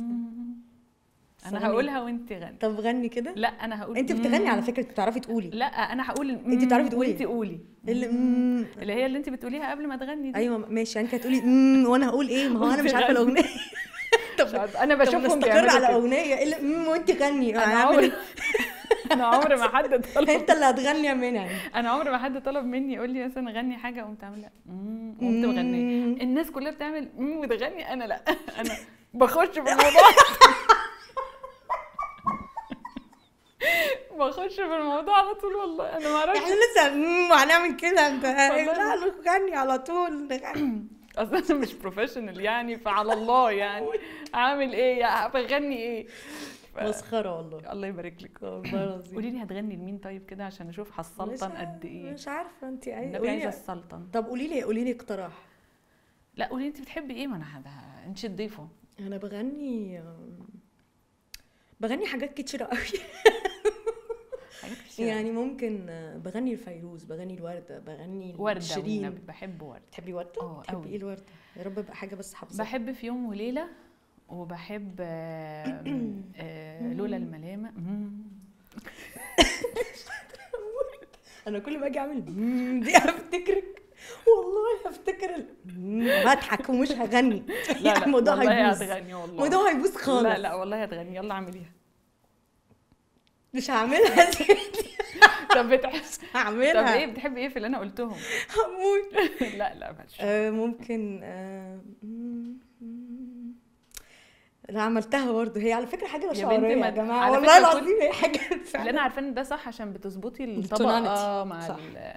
بس انا أغني. هقولها وانت غني طب غني كده لا انا هقول انت بتغني على فكره بتعرفي تقولي لا انا هقول أنت بتعرفي تقولي. وانت قولي اللي مم. اللي هي اللي انت بتقوليها قبل ما تغني دي ايوه ماشي انت هتقولي مم، وانا هقول ايه ما هو انا مش عارفه وأنت الاغنيه مش طب عارفة. انا طب بشوفهم نستقر بيعملوا على كده. اغنيه ايه اللي مم، وانت غني انا هعمل عمري إيه؟ انا عمري ما حد طلب انت اللي هتغني يا منى انا عمري ما حد طلب مني يقول لي مثلا غني حاجه قمت عامله مم، قمت مغنيه مم. الناس كلها بتعمل مم وتغني انا لا انا بخش في الموضوع بخش في الموضوع على طول والله انا ما اعرفش احنا لسه مم، وهنعمل كده انت والله. لا نغني على طول نغني. اصلا انا مش بروفيشنال يعني فعلى الله يعني اعمل ايه يا بغني ايه ف- مسخره والله الله يبارك لك والله العظيم قولي لي هتغني لمين طيب كده عشان اشوف مش هالسلطن عارفة- قد ايه مش عارفه انت النبي عايزه قولي السلطن طب قولي لي قولي لي اقتراح لا قولي انت بتحبي ايه ما انا هذا انت تضيفه انا بغني بغني حاجات كتيرة قوي حاجات كتير يعني ممكن آه، بغني الفيروز بغني الوردة بغني ورده شيرين والنبي بحب ورده تحبي وردة؟ اه تحبي قوي. ايه الوردة؟ يا رب ابقى حاجة بس حافظة بحب في يوم وليله وبحب آه، آه، لولا الملامه مم. انا كل ما اجي اعمل مم دي هفتكرك والله هفتكر ال- مم، وهضحك ومش هغني لا لا يعني الموضوع والله هيبوظ هتغني والله الموضوع هيبوظ خالص لا لا والله هتغني يلا اعمليها مش هعملها طب بتح... طب هعملها ايه بتحبي ايه في اللي انا قلتهم هموت لا لا ماشي آه، ممكن آه، مم، مم. لا عملتها برضه هي على فكره حاجه بنتي شعوريه ما- يا جماعه على والله فكرة كل- العظيم هي حاجه اللي انا فعلا عارفه ان ده صح عشان بتظبطي التوناليتي. الطبقه مع صح. ال...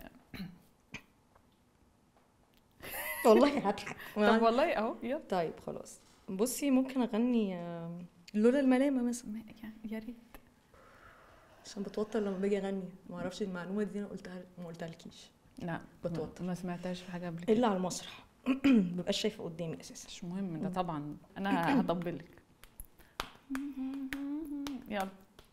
والله هضحك طب والله اهو يلا طيب خلاص بصي ممكن اغني آه، لولا الملامه مثلا ما- يا- يا ريت عشان بتوتر لما باجي اغني ما اعرفش المعلومه دي انا قلتها ما قلتها لكيش لا بتوتر. ما سمعتهاش في حاجه قبل كده الا على المسرح مبقاش شايفه قدامي اساسا مش مهم ده طبعا انا هطبلك يلا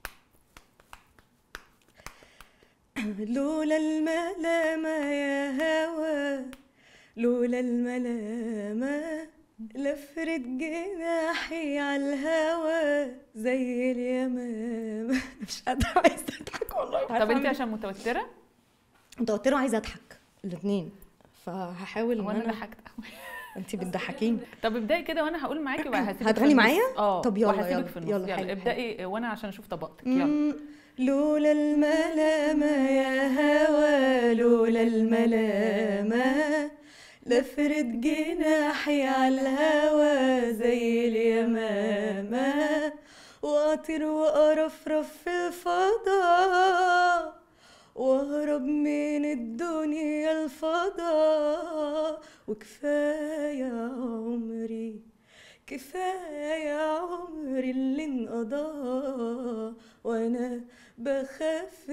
لولا الملامة يا هوا لولا الملامة لفرت جناحي على الهوا زي اليمامة مش قادرة عايزة اضحك والله طب انت عشان متوتره متوترة وعايزة اضحك الاتنين فهحاول هو ان انا انا ضحكت قوي انت بتضحكيني طب ابدأي كده وانا هقول معاكي وهسيبك في هتغني النص. معايا؟ اه طب يلا، وهسيبك يلا، في النص يلا، يلا, حلو، ابدأي وانا عشان اشوف طبقتك يلا مم، لولا الملامة يا هوا لولا الملامة لفرت جناحي على الهوا زي اليمامة وأطير وأرفرف في الفضاء وأهرب من الدنيا الفضاء وكفاية عمري كفاية عمري اللي انقضى وانا بخاف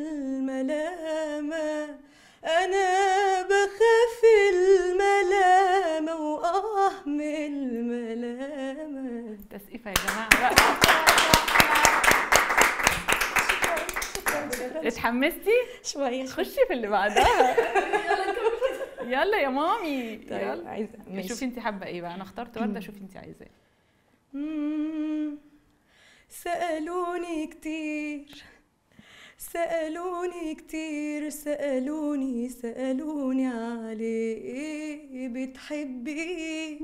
الملامة انا بخاف الملامة واه من الملامة تسقيفة يا جماعة بقى اتحمستي شوية خشي في اللي بعدها يلا يا مامي طيب يلا عايزة ماشي. شوفي انت حابة ايه بقى انا اخترت وردة شوفي انت عايزة ايه مم. سألوني كتير سألوني كتير سألوني سألوني عليه بتحبيه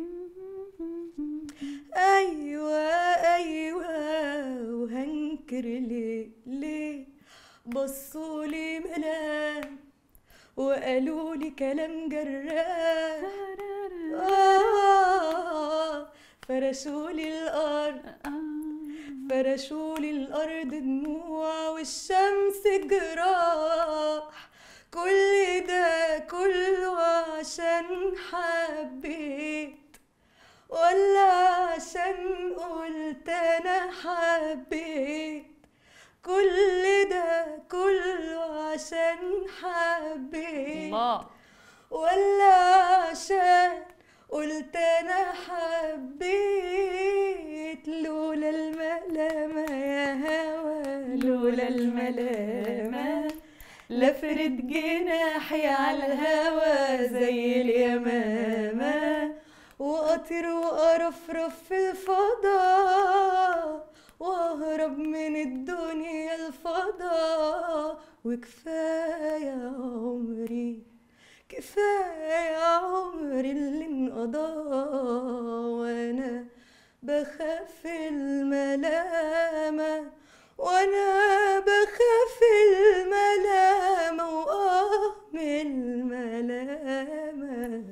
أيوة أيوة وهنكر ليه ليه بصولي ملام وقالولي كلام جراح آه فرشولي الأرض فرشولي الأرض دموع والشمس جراح كل ده كله عشان حبيت ولا عشان قلت أنا حبيت كل ده كله عشان حبيت الله ولا عشان قلت انا حبيت لولا الملامة يا هوا لولا الملامة لفرت جناحي على الهوا زي اليمامة وأطير وأرفرف في الفضاء وأهرب من الدنيا الفضاء وكفاية عمري كفاية عمري اللي انقضى وانا بخاف الملامة وانا بخاف الملامة واه من الملامة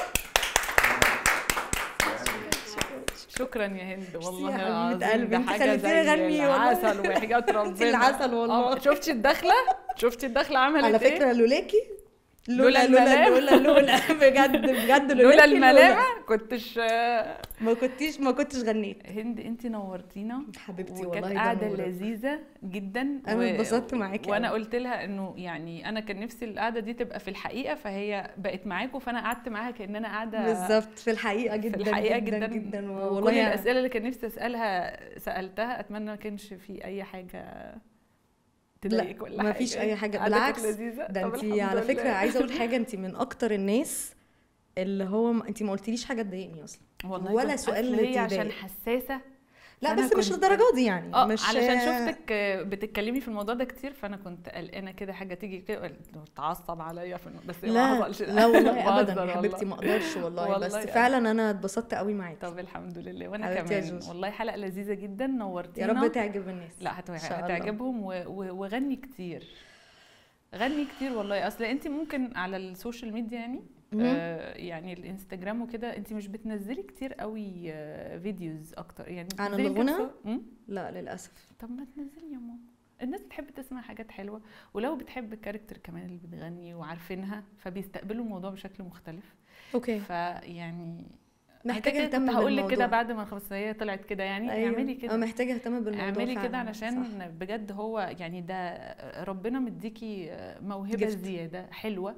شكرا يا هند والله يا حبيبة العظيم قلبي، ده انت حاجة خليتيني زي أغني والله. العسل وحاجات ربنا العسل والله. آه، شفتي الدخلة شفتي الدخلة عملت على ايه فكرة لولاكي لولا لولا لولا الملامة. لولا لولا بجد بجد لولا لولاكي الملامة كنتش آه، ما كنتيش ما كنتش غنيت هند انت نورتينا حبيبتي وكانت والله ده قاعدة نورك. لذيذة جدا أنا اتبسطت معاكي وانا أوي. قلت لها انه يعني انا كان نفسي القعدة دي تبقى في الحقيقة فهي بقت معاكم فانا قعدت معاها كأن انا قاعدة بالظبط في الحقيقة جدا في الحقيقة جدا جدا, جدا كل والله الأسئلة اللي كان نفسي أسألها سألتها أتمنى ما كانش في أي حاجة تضايقك ولا ما حاجة فيش أي حاجة. قعدتك بالعكس، لذيذة ده طب انت الحمد على فكرة لله. عايزة اقول حاجة انت من اكتر الناس اللي هو ما انت ما قلتليش حاجة تضايقني اصلا والله ولا كنت- سؤال أصل هي عشان تضايق. حساسة لا فأنا بس مش كنت- للدرجة دي يعني اه مش علشان شفتك بتتكلمي في الموضوع ده كتير فانا كنت قلقانه كده حاجه تيجي كده تعصب عليا في الم- بس ما لا حصلش لا والله بهزر ابدا يا حبيبتي ما اقدرش والله, والله بس يعني. فعلا انا اتبسطت قوي معاكي طب الحمد لله وانا حبيبتي يا كمان جوجو. والله حلقه لذيذه جدا يا نورتينا رب تعجب الناس لا هتع- إن شاء الله. هتعجبهم و... و... وغني كتير غني كتير والله اصل انت ممكن على السوشيال ميديا يعني مهم. آه يعني الانستجرام وكده انت مش بتنزلي كتير قوي آه فيديوز اكتر يعني عن بتنزلي كام الغنى؟ صور- مم؟ لا للاسف طب ما تنزلي يا ماما الناس بتحب تسمع حاجات حلوه ولو بتحب الكاركتر كمان اللي بتغني وعارفينها فبيستقبلوا الموضوع بشكل مختلف اوكي فيعني محتاجه كده اهتم كنت هقول لك كده بالموضوع. بعد ما الخمس هي طلعت كده يعني أيوة. اعملي كده اه محتاجه اهتم بالموضوع اعملي كده فعلاً. علشان صح. بجد هو يعني ده ربنا مديكي موهبه Gift. زياده حلوه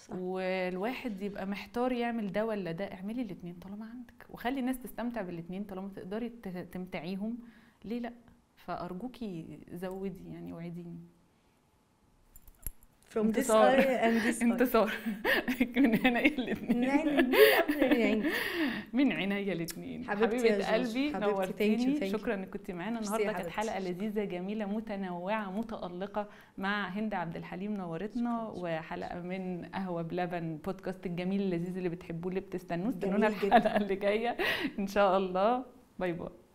صح. والواحد يبقى محتار يعمل ده ولا ده اعملي الاثنين طالما عندك وخلي الناس تستمتع بالاثنين طالما تقدري ت- تمتعيهم ليه لا فارجوكي زودي يعني وعديني from this انتصار. eye and this eye انتصار من هنا الاثنين يعني يعني من عينيا الاثنين حبيبتي يا حبيبه جوج. قلبي حبيبتي، thank you, نورتيني thank you. شكرا انك كنت معانا ميرسي النهارده يا كانت حبيبتي. حلقه لذيذه جميله متنوعه متالقه مع هند عبد الحليم نورتنا شكراً. وحلقه من قهوه بلبن بودكاست الجميل اللذيذ اللي بتحبوه اللي بتستنوه استنونا جميل جداً. الحلقه اللي جايه ان شاء الله باي باي